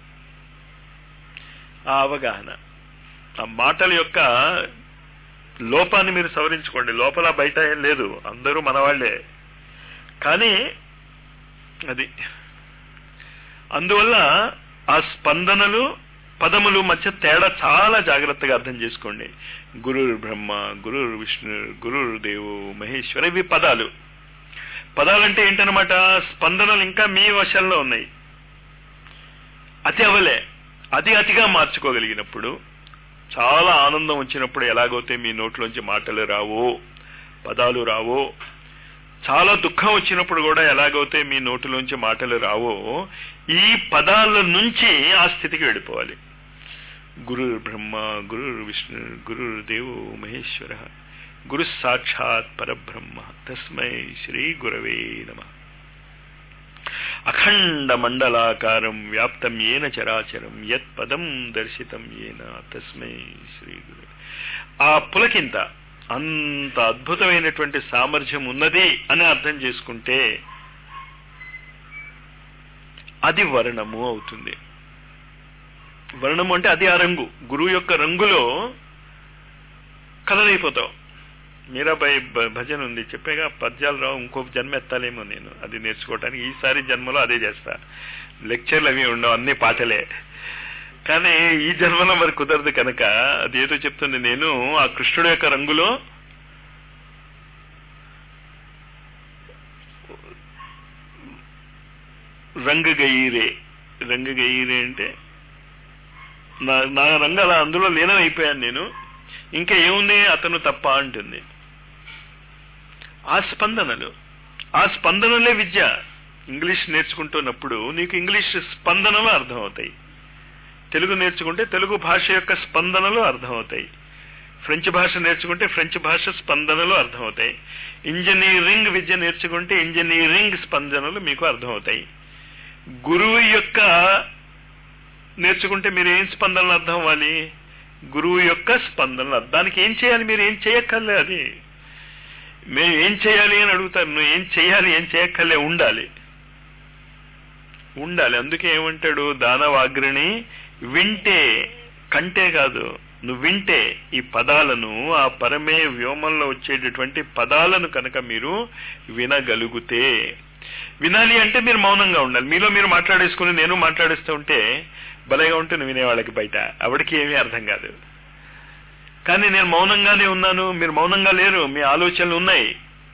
ఆ అవగాహన ఆ మాటల యొక్క లోపాన్ని మీరు సవరించుకోండి లోపల బయట ఏం లేదు అందరూ మనవాళ్లే కానీ అది అందువల్ల ఆ స్పందనలు పదములు మధ్య తేడా చాలా జాగ్రత్తగా అర్థం చేసుకోండి గురుర్ బ్రహ్మ గురుర్ విష్ణు గురుర్ దేవు మహేశ్వర ఇవి పదాలు పదాలంటే ఏంటనమాట స్పందనలు ఇంకా మీ వశంలో ఉన్నాయి అతి అవలే అది అతిగా మార్చుకోగలిగినప్పుడు చాలా ఆనందం వచ్చినప్పుడు ఎలాగైతే మీ నోట్లోంచి మాటలు రావో పదాలు రావో చాలా దుఃఖం వచ్చినప్పుడు కూడా ఎలాగైతే మీ నోటిలోంచి మాటలు రావో ఈ పదాల నుంచి ఆ స్థితికి వెళ్ళిపోవాలి గురు బ్రహ్మ గురు విష్ణు గురు దేవో మహేశ్వర గురు సాక్షాత్ పరబ్రహ్మ తస్మై శ్రీ గురవే నమ అఖండ మండలాకారం వ్యాప్తం ఏన చరాచరం యత్ పదం దర్శితం ఏన తస్మై శ్రీ గురు ఆ పులకింత అంత అద్భుతమైనటువంటి సామర్థ్యం ఉన్నది అని అర్థం చేసుకుంటే అది వర్ణము అవుతుంది వర్ణము అంటే అది ఆ రంగు గురువు యొక్క రంగులో కలరైపోతావు మీరాబాయి భ- భజన ఉంది చెప్పేగా పద్యాలు రావు ఇంకో జన్మ ఎత్తాలేమో నేను అది నేర్చుకోవటానికి ఈసారి జన్మలో అదే చేస్తా లెక్చర్లు అవి ఉండవు అన్ని పాటలే కానీ ఈ జన్మలో మరి కుదరదు కనుక అది ఏదో చెప్తుంది నేను ఆ కృష్ణుడు యొక్క రంగులో రంగు గయ్యిరే రంగు గయ్యిరే అంటే నా నా రంగు అలా అందులో లీనమైపోయాను నేను ఇంకా ఏముంది అతను తప్ప అంటుంది ఆ స్పందనలు ఆ స్పందనలే విద్య ఇంగ్లీష్ నేర్చుకుంటున్నప్పుడు నీకు ఇంగ్లీష్ స్పందనలు అర్థమవుతాయి తెలుగు నేర్చుకుంటే తెలుగు భాష యొక్క స్పందనలు అర్థమవుతాయి ఫ్రెంచ్ భాష నేర్చుకుంటే ఫ్రెంచ్ భాష స్పందనలు అర్థమవుతాయి ఇంజనీరింగ్ విద్య నేర్చుకుంటే ఇంజనీరింగ్ స్పందనలు మీకు అర్థమవుతాయి గురువు యొక్క నేర్చుకుంటే మీరు ఏం స్పందనలు అర్థం అవ్వాలి గురువు యొక్క స్పందనలు అర్థం. దానికి ఏం చేయాలి మీరు ఏం చేయక్కర్లే అది మేము ఏం చేయాలి అని అడుగుతారు నువ్వు ఏం చేయాలి ఏం చేయక్కర్లే ఉండాలి ఉండాలి అందుకే ఏమంటాడు దానవాగ్రిని వింటే కంటే కాదు నువ్వు వింటే ఈ పదాలను ఆ పరమే వ్యోమంలో వచ్చేటటువంటి పదాలను కనుక మీరు వినగలిగితే వినాలి అంటే మీరు మౌనంగా ఉండాలి మీలో మీరు మాట్లాడేసుకుని నేను మాట్లాడేస్తూ ఉంటే భలేగా ఉంటుంది వినేవాళ్ళకి బయట ఆవిడకి ఏమీ అర్థం కాదు కానీ నేను మౌనంగానే ఉన్నాను మీరు మౌనంగా లేరు మీ ఆలోచనలు ఉన్నాయి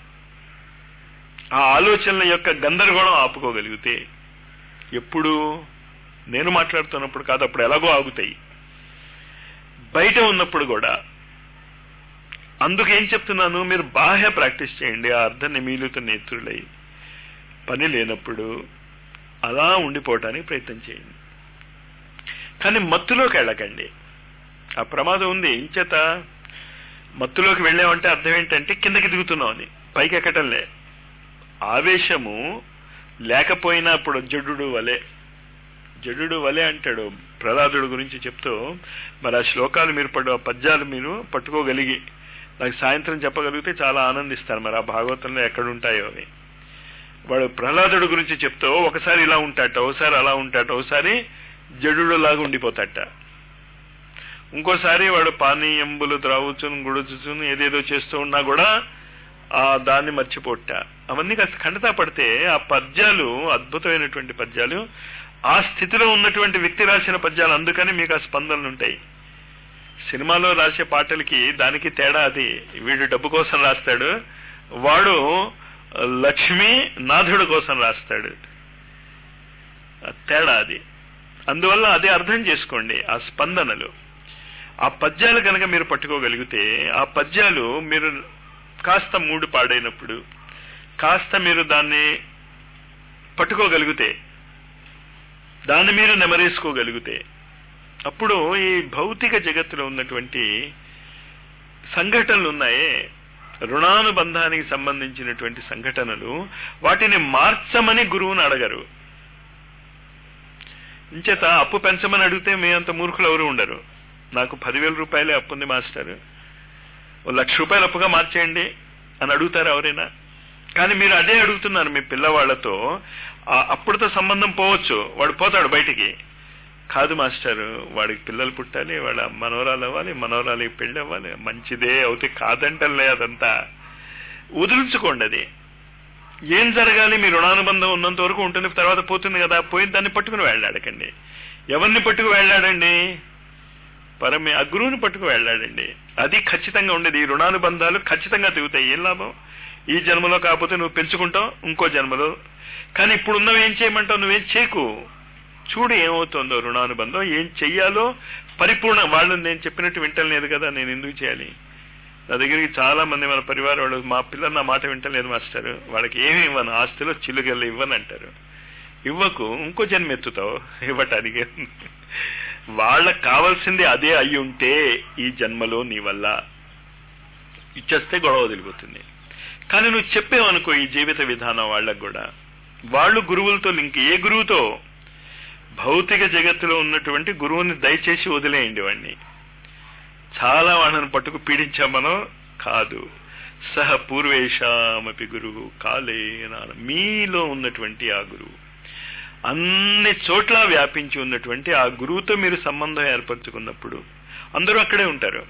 ఆ ఆలోచనల యొక్క గందరగోళం ఆపుకోగలిగితే ఎప్పుడు నేను మాట్లాడుతున్నప్పుడు కాదు అప్పుడు ఎలాగో ఆగుతాయి బయట ఉన్నప్పుడు కూడా అందుకు ఏం చెప్తున్నాను మీరు బాహ్య ప్రాక్టీస్ చేయండి ఆ అర్ధ నిమీలిత నేత్రులై పని లేనప్పుడు అలా ఉండిపోవటానికి ప్రయత్నం చేయండి కానీ మత్తులోకి వెళ్ళకండి ఆ ప్రమాదం ఉంది ఇంచేత మత్తులోకి వెళ్ళామంటే అర్థం ఏంటంటే కిందకి దిగుతున్నాం అని పైకి ఎక్కటంలే ఆవేశము లేకపోయినా ఇప్పుడు జడ్డు వలె జడ్డు వలె అంటాడు ప్రహ్లాదుడు గురించి చెప్తూ మరి ఆ శ్లోకాలు మీరు పడు ఆ పద్యాలు మీరు పట్టుకోగలిగి నాకు సాయంత్రం చెప్పగలిగితే చాలా ఆనందిస్తారు మరి ఆ భాగవతంలో ఎక్కడుంటాయో అవి వాడు ప్రహ్లాదుడు గురించి చెప్తూ ఒకసారి ఇలా ఉంటాట ఒకసారి అలా ఉంటాట ఒకసారి జడు లాగా ఉండిపోతాట ఇంకోసారి వాడు పానీయంబులు త్రాగుచును గుడుచుచును ఏదేదో చేస్తూ ఉన్నా కూడా ఆ దాన్ని మర్చిపోట అవన్నీ కాస్త ఖండతా పడితే ఆ పద్యాలు అద్భుతమైనటువంటి పద్యాలు ఆ స్థితిలో ఉన్నటువంటి వ్యక్తి రాసిన పద్యాలు అందుకని మీకు ఆ స్పందనలు ఉంటాయి సినిమాలో రాసే పాటలకి దానికి తేడా అది వీడు డబ్బు కోసం రాస్తాడు వాడు లక్ష్మి నాథుడు కోసం రాస్తాడు ఆ తేడా అది అందువల్ల అదే అర్థం చేసుకోండి ఆ స్పందనలు ఆ పద్యాలు కనుక మీరు పట్టుకోగలిగితే ఆ పద్యాలు మీరు కాస్త మూడు పాడైనప్పుడు కాస్త మీరు దాన్ని పట్టుకోగలిగితే దాన్ని మీరు నెమరేసుకోగలిగితే అప్పుడు ఈ భౌతిక జగత్తులో ఉన్నటువంటి సంఘటనలు ఉన్నాయే రుణానుబంధానికి సంబంధించినటువంటి సంఘటనలు వాటిని మార్చమని గురువుని అడగరు ఇంచేత అప్పు పెంచమని అడిగితే మీ అంత మూర్ఖులు ఎవరు ఉండరు నాకు పదివేల రూపాయలే అప్పు ఉంది మాస్టర్ ఓ లక్ష రూపాయలు అప్పుగా మార్చేయండి అని అడుగుతారు ఎవరైనా కానీ మీరు అదే అడుగుతున్నారు మీ పిల్లవాళ్లతో ఆ అప్పుడుతో సంబంధం పోవచ్చు వాడు పోతాడు బయటికి కాదు మాస్టర్ వాడికి పిల్లలు పుట్టాలి వాళ్ళ మనవరాలు అవ్వాలి మనవరాలకి పెళ్లి అవ్వాలి మంచిదే అవుతే కాదంటలే అదంతా వదిలించుకోండి అది ఏం జరగాలి మీ రుణానుబంధం ఉన్నంత వరకు ఉంటుంది తర్వాత పోతుంది కదా పోయిన దాన్ని పట్టుకుని వెళ్ళాడకండి ఎవరిని పట్టుకు వెళ్ళాడండి పరమే ఆ గురువుని పట్టుకు వెళ్ళాడండి అది ఖచ్చితంగా ఉండేది ఈ రుణానుబంధాలు ఖచ్చితంగా తెగుతాయి ఏం లాభం ఈ జన్మలో కాకపోతే నువ్వు పెంచుకుంటావు ఇంకో జన్మలో కానీ ఇప్పుడు ఉన్నవి ఏం చేయమంటావు నువ్వేం చేయకు చూడు ఏమవుతుందో రుణానుబంధం ఏం చెయ్యాలో పరిపూర్ణ వాళ్ళు నేను చెప్పినట్టు వింటలేదు కదా నేను ఎందుకు చేయాలి నా దగ్గరికి చాలా మంది మన పరివారం వాళ్ళు మా పిల్లలు నా మాట వింటలేదు మాస్టర్ వాళ్ళకి ఏమి ఇవ్వను ఆస్తిలో చిల్లుగల్లు ఇవ్వను అంటారు ఇవ్వకు ఇంకో జన్మ ఎత్తుతావు ఇవ్వటానికి వాళ్ళకి కావాల్సింది అదే అయి ఉంటే ఈ జన్మలో నీ వల్ల ఇచ్చేస్తే గొడవ వదిలిపోతుంది కానీ నువ్వు చెప్పేవనుకో ఈ జీవిత విధానం వాళ్ళకు కూడా వాళ్ళు గురువులతో లింక్ ఏ గురువుతో భౌతిక జగత్తులో ఉన్నటువంటి గురువుని దయచేసి వదిలేయండి వాడిని చాలా వాళ్ళని పట్టుకు పీడించాం మనం కాదు సహ పూర్వేషామపి గురువు కాలే నాన మీలో ఉన్నటువంటి ఆ గురువు అన్ని చోట్ల వ్యాపించి ఉన్నటువంటి ఆ గురువుతో మీరు సంబంధం ఏర్పరచుకున్నప్పుడు అందరూ అక్కడే ఉంటారు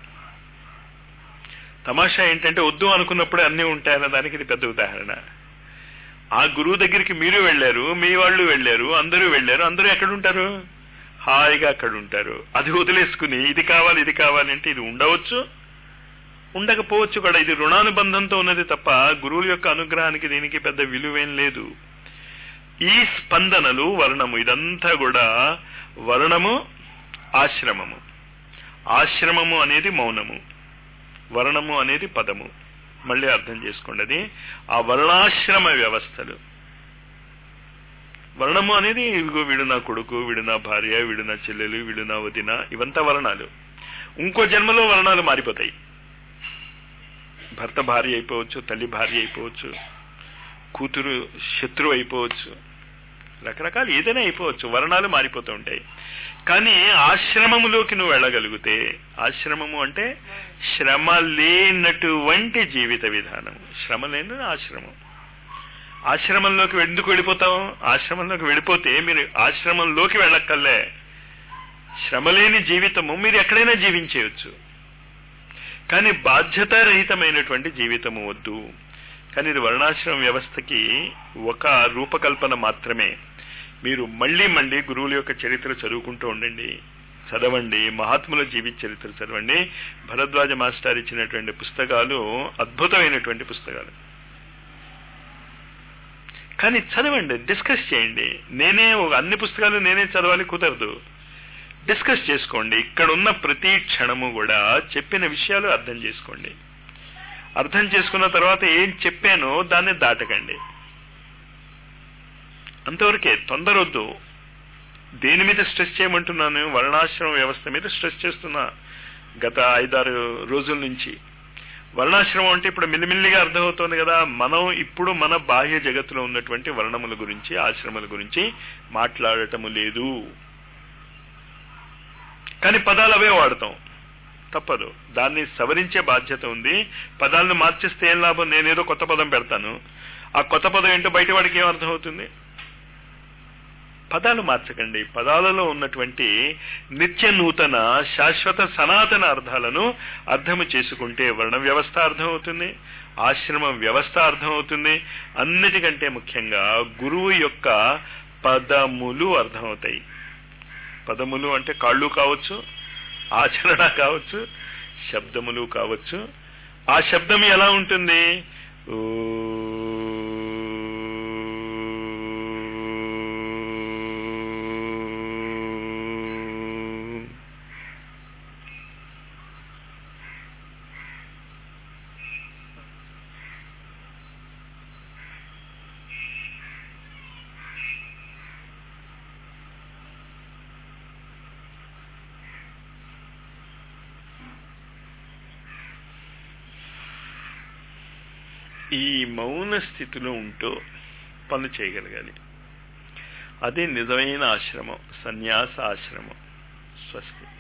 తమాషా ఏంటంటే వద్దు అనుకున్నప్పుడే అన్నీ ఉంటాయన్న దానికి ఇది పెద్ద ఉదాహరణ ఆ గురువు దగ్గరికి మీరు వెళ్ళారు మీ వాళ్ళు వెళ్ళారు అందరూ వెళ్ళారు అందరూ ఎక్కడ ఉంటారు హాయిగా అక్కడ ఉంటారు అది వదిలేసుకుని ఇది కావాలి ఇది కావాలి అంటే ఇది ఉండవచ్చు ఉండకపోవచ్చు కూడా ఇది రుణానుబంధంతో ఉన్నది తప్ప గురువుల యొక్క అనుగ్రహానికి దీనికి పెద్ద విలువేం లేదు ఈ స్పందనలు వర్ణము ఇదంతా కూడా వర్ణము ఆశ్రమము ఆశ్రమము అనేది మౌనము వర్ణము అనేది పదము మళ్ళీ అర్థం చేసుకోండి అది ఆ వర్ణాశ్రమ వ్యవస్థలు వర్ణము అనేది ఇదిగో వీడు నా కొడుకు వీడు నా భార్య వీడు నా చెల్లెలు వీడు నా వదిన ఇవంతా వర్ణాలు ఇంకో జన్మలో వర్ణాలు మారిపోతాయి భర్త భార్య అయిపోవచ్చు తల్లి భార్య అయిపోవచ్చు కూతురు శత్రువు అయిపోవచ్చు రకరకాలు ఏదైనా అయిపోవచ్చు వర్ణాలు మారిపోతూ ఉంటాయి కానీ ఆశ్రమములోకి నువ్వు వెళ్ళగలిగితే ఆశ్రమము అంటే శ్రమ లేనటువంటి జీవిత విధానం శ్రమ లేని ఆశ్రమం ఆశ్రమంలోకి ఎందుకు వెళ్ళిపోతాం ఆశ్రమంలోకి వెళ్ళిపోతే మీరు ఆశ్రమంలోకి వెళ్ళక్కర్లే శ్రమలేని జీవితము మీరు ఎక్కడైనా జీవించేయచ్చు కానీ బాధ్యతారహితమైనటువంటి జీవితము వద్దు కానీ ఇది వర్ణాశ్రమ వ్యవస్థకి ఒక రూపకల్పన మాత్రమే మీరు మళ్ళీ మళ్ళీ గురువుల యొక్క చరిత్ర చదువుకుంటూ ఉండండి చదవండి మహాత్ముల జీవిత చరిత్ర చదవండి భరద్వాజ మాస్టర్ ఇచ్చినటువంటి పుస్తకాలు అద్భుతమైనటువంటి పుస్తకాలు కానీ చదవండి డిస్కస్ చేయండి నేనే అన్ని పుస్తకాలు నేనే చదవాలి కుదరదు డిస్కస్ చేసుకోండి ఇక్కడ ఉన్న ప్రతి క్షణము కూడా చెప్పిన విషయాలు అర్థం చేసుకోండి అర్థం చేసుకున్న తర్వాత ఏం చెప్పానో దాన్ని దాటకండి అంతవరకే తొందరొద్దు దేని మీద స్ట్రెస్ చేయమంటున్నాను వర్ణాశ్రమ వ్యవస్థ మీద స్ట్రెస్ చేస్తున్నా గత ఐదారు రోజుల నుంచి వర్ణాశ్రమం అంటే ఇప్పుడు మిల్లిమిల్లిగా అర్థమవుతోంది కదా మనం ఇప్పుడు మన బాహ్య జగత్తులో ఉన్నటువంటి వర్ణముల గురించి ఆశ్రమాల గురించి మాట్లాడటము లేదు కానీ పదాలు అవే వాడతాం తప్పదు దాన్ని సవరించే బాధ్యత ఉంది పదాలను మార్చేస్తే ఏం లాభం నేనేదో కొత్త పదం పెడతాను ఆ కొత్త పదం ఏంటో బయట వాడికి ఏం అర్థం అవుతుంది పదాలు మార్చకండి పదాలలో ఉన్నటువంటి నిత్య నూతన శాశ్వత సనాతన అర్థాలను అర్థము చేసుకుంటే వర్ణ వ్యవస్థ అర్థమవుతుంది ఆశ్రమ వ్యవస్థ అర్థమవుతుంది అన్నిటికంటే ముఖ్యంగా గురువు యొక్క పదములు అర్థమవుతాయి పదములు అంటే కాళ్ళు కావచ్చు ఆచరణ కావచ్చు శబ్దములు కావచ్చు ఆ శబ్దం ఎలా ఉంటుంది ఈ మౌన స్థితిలో ఉంటూ పనులు చేయగలగాలి అదే నిజమైన ఆశ్రమం సన్యాస ఆశ్రమం స్వస్తి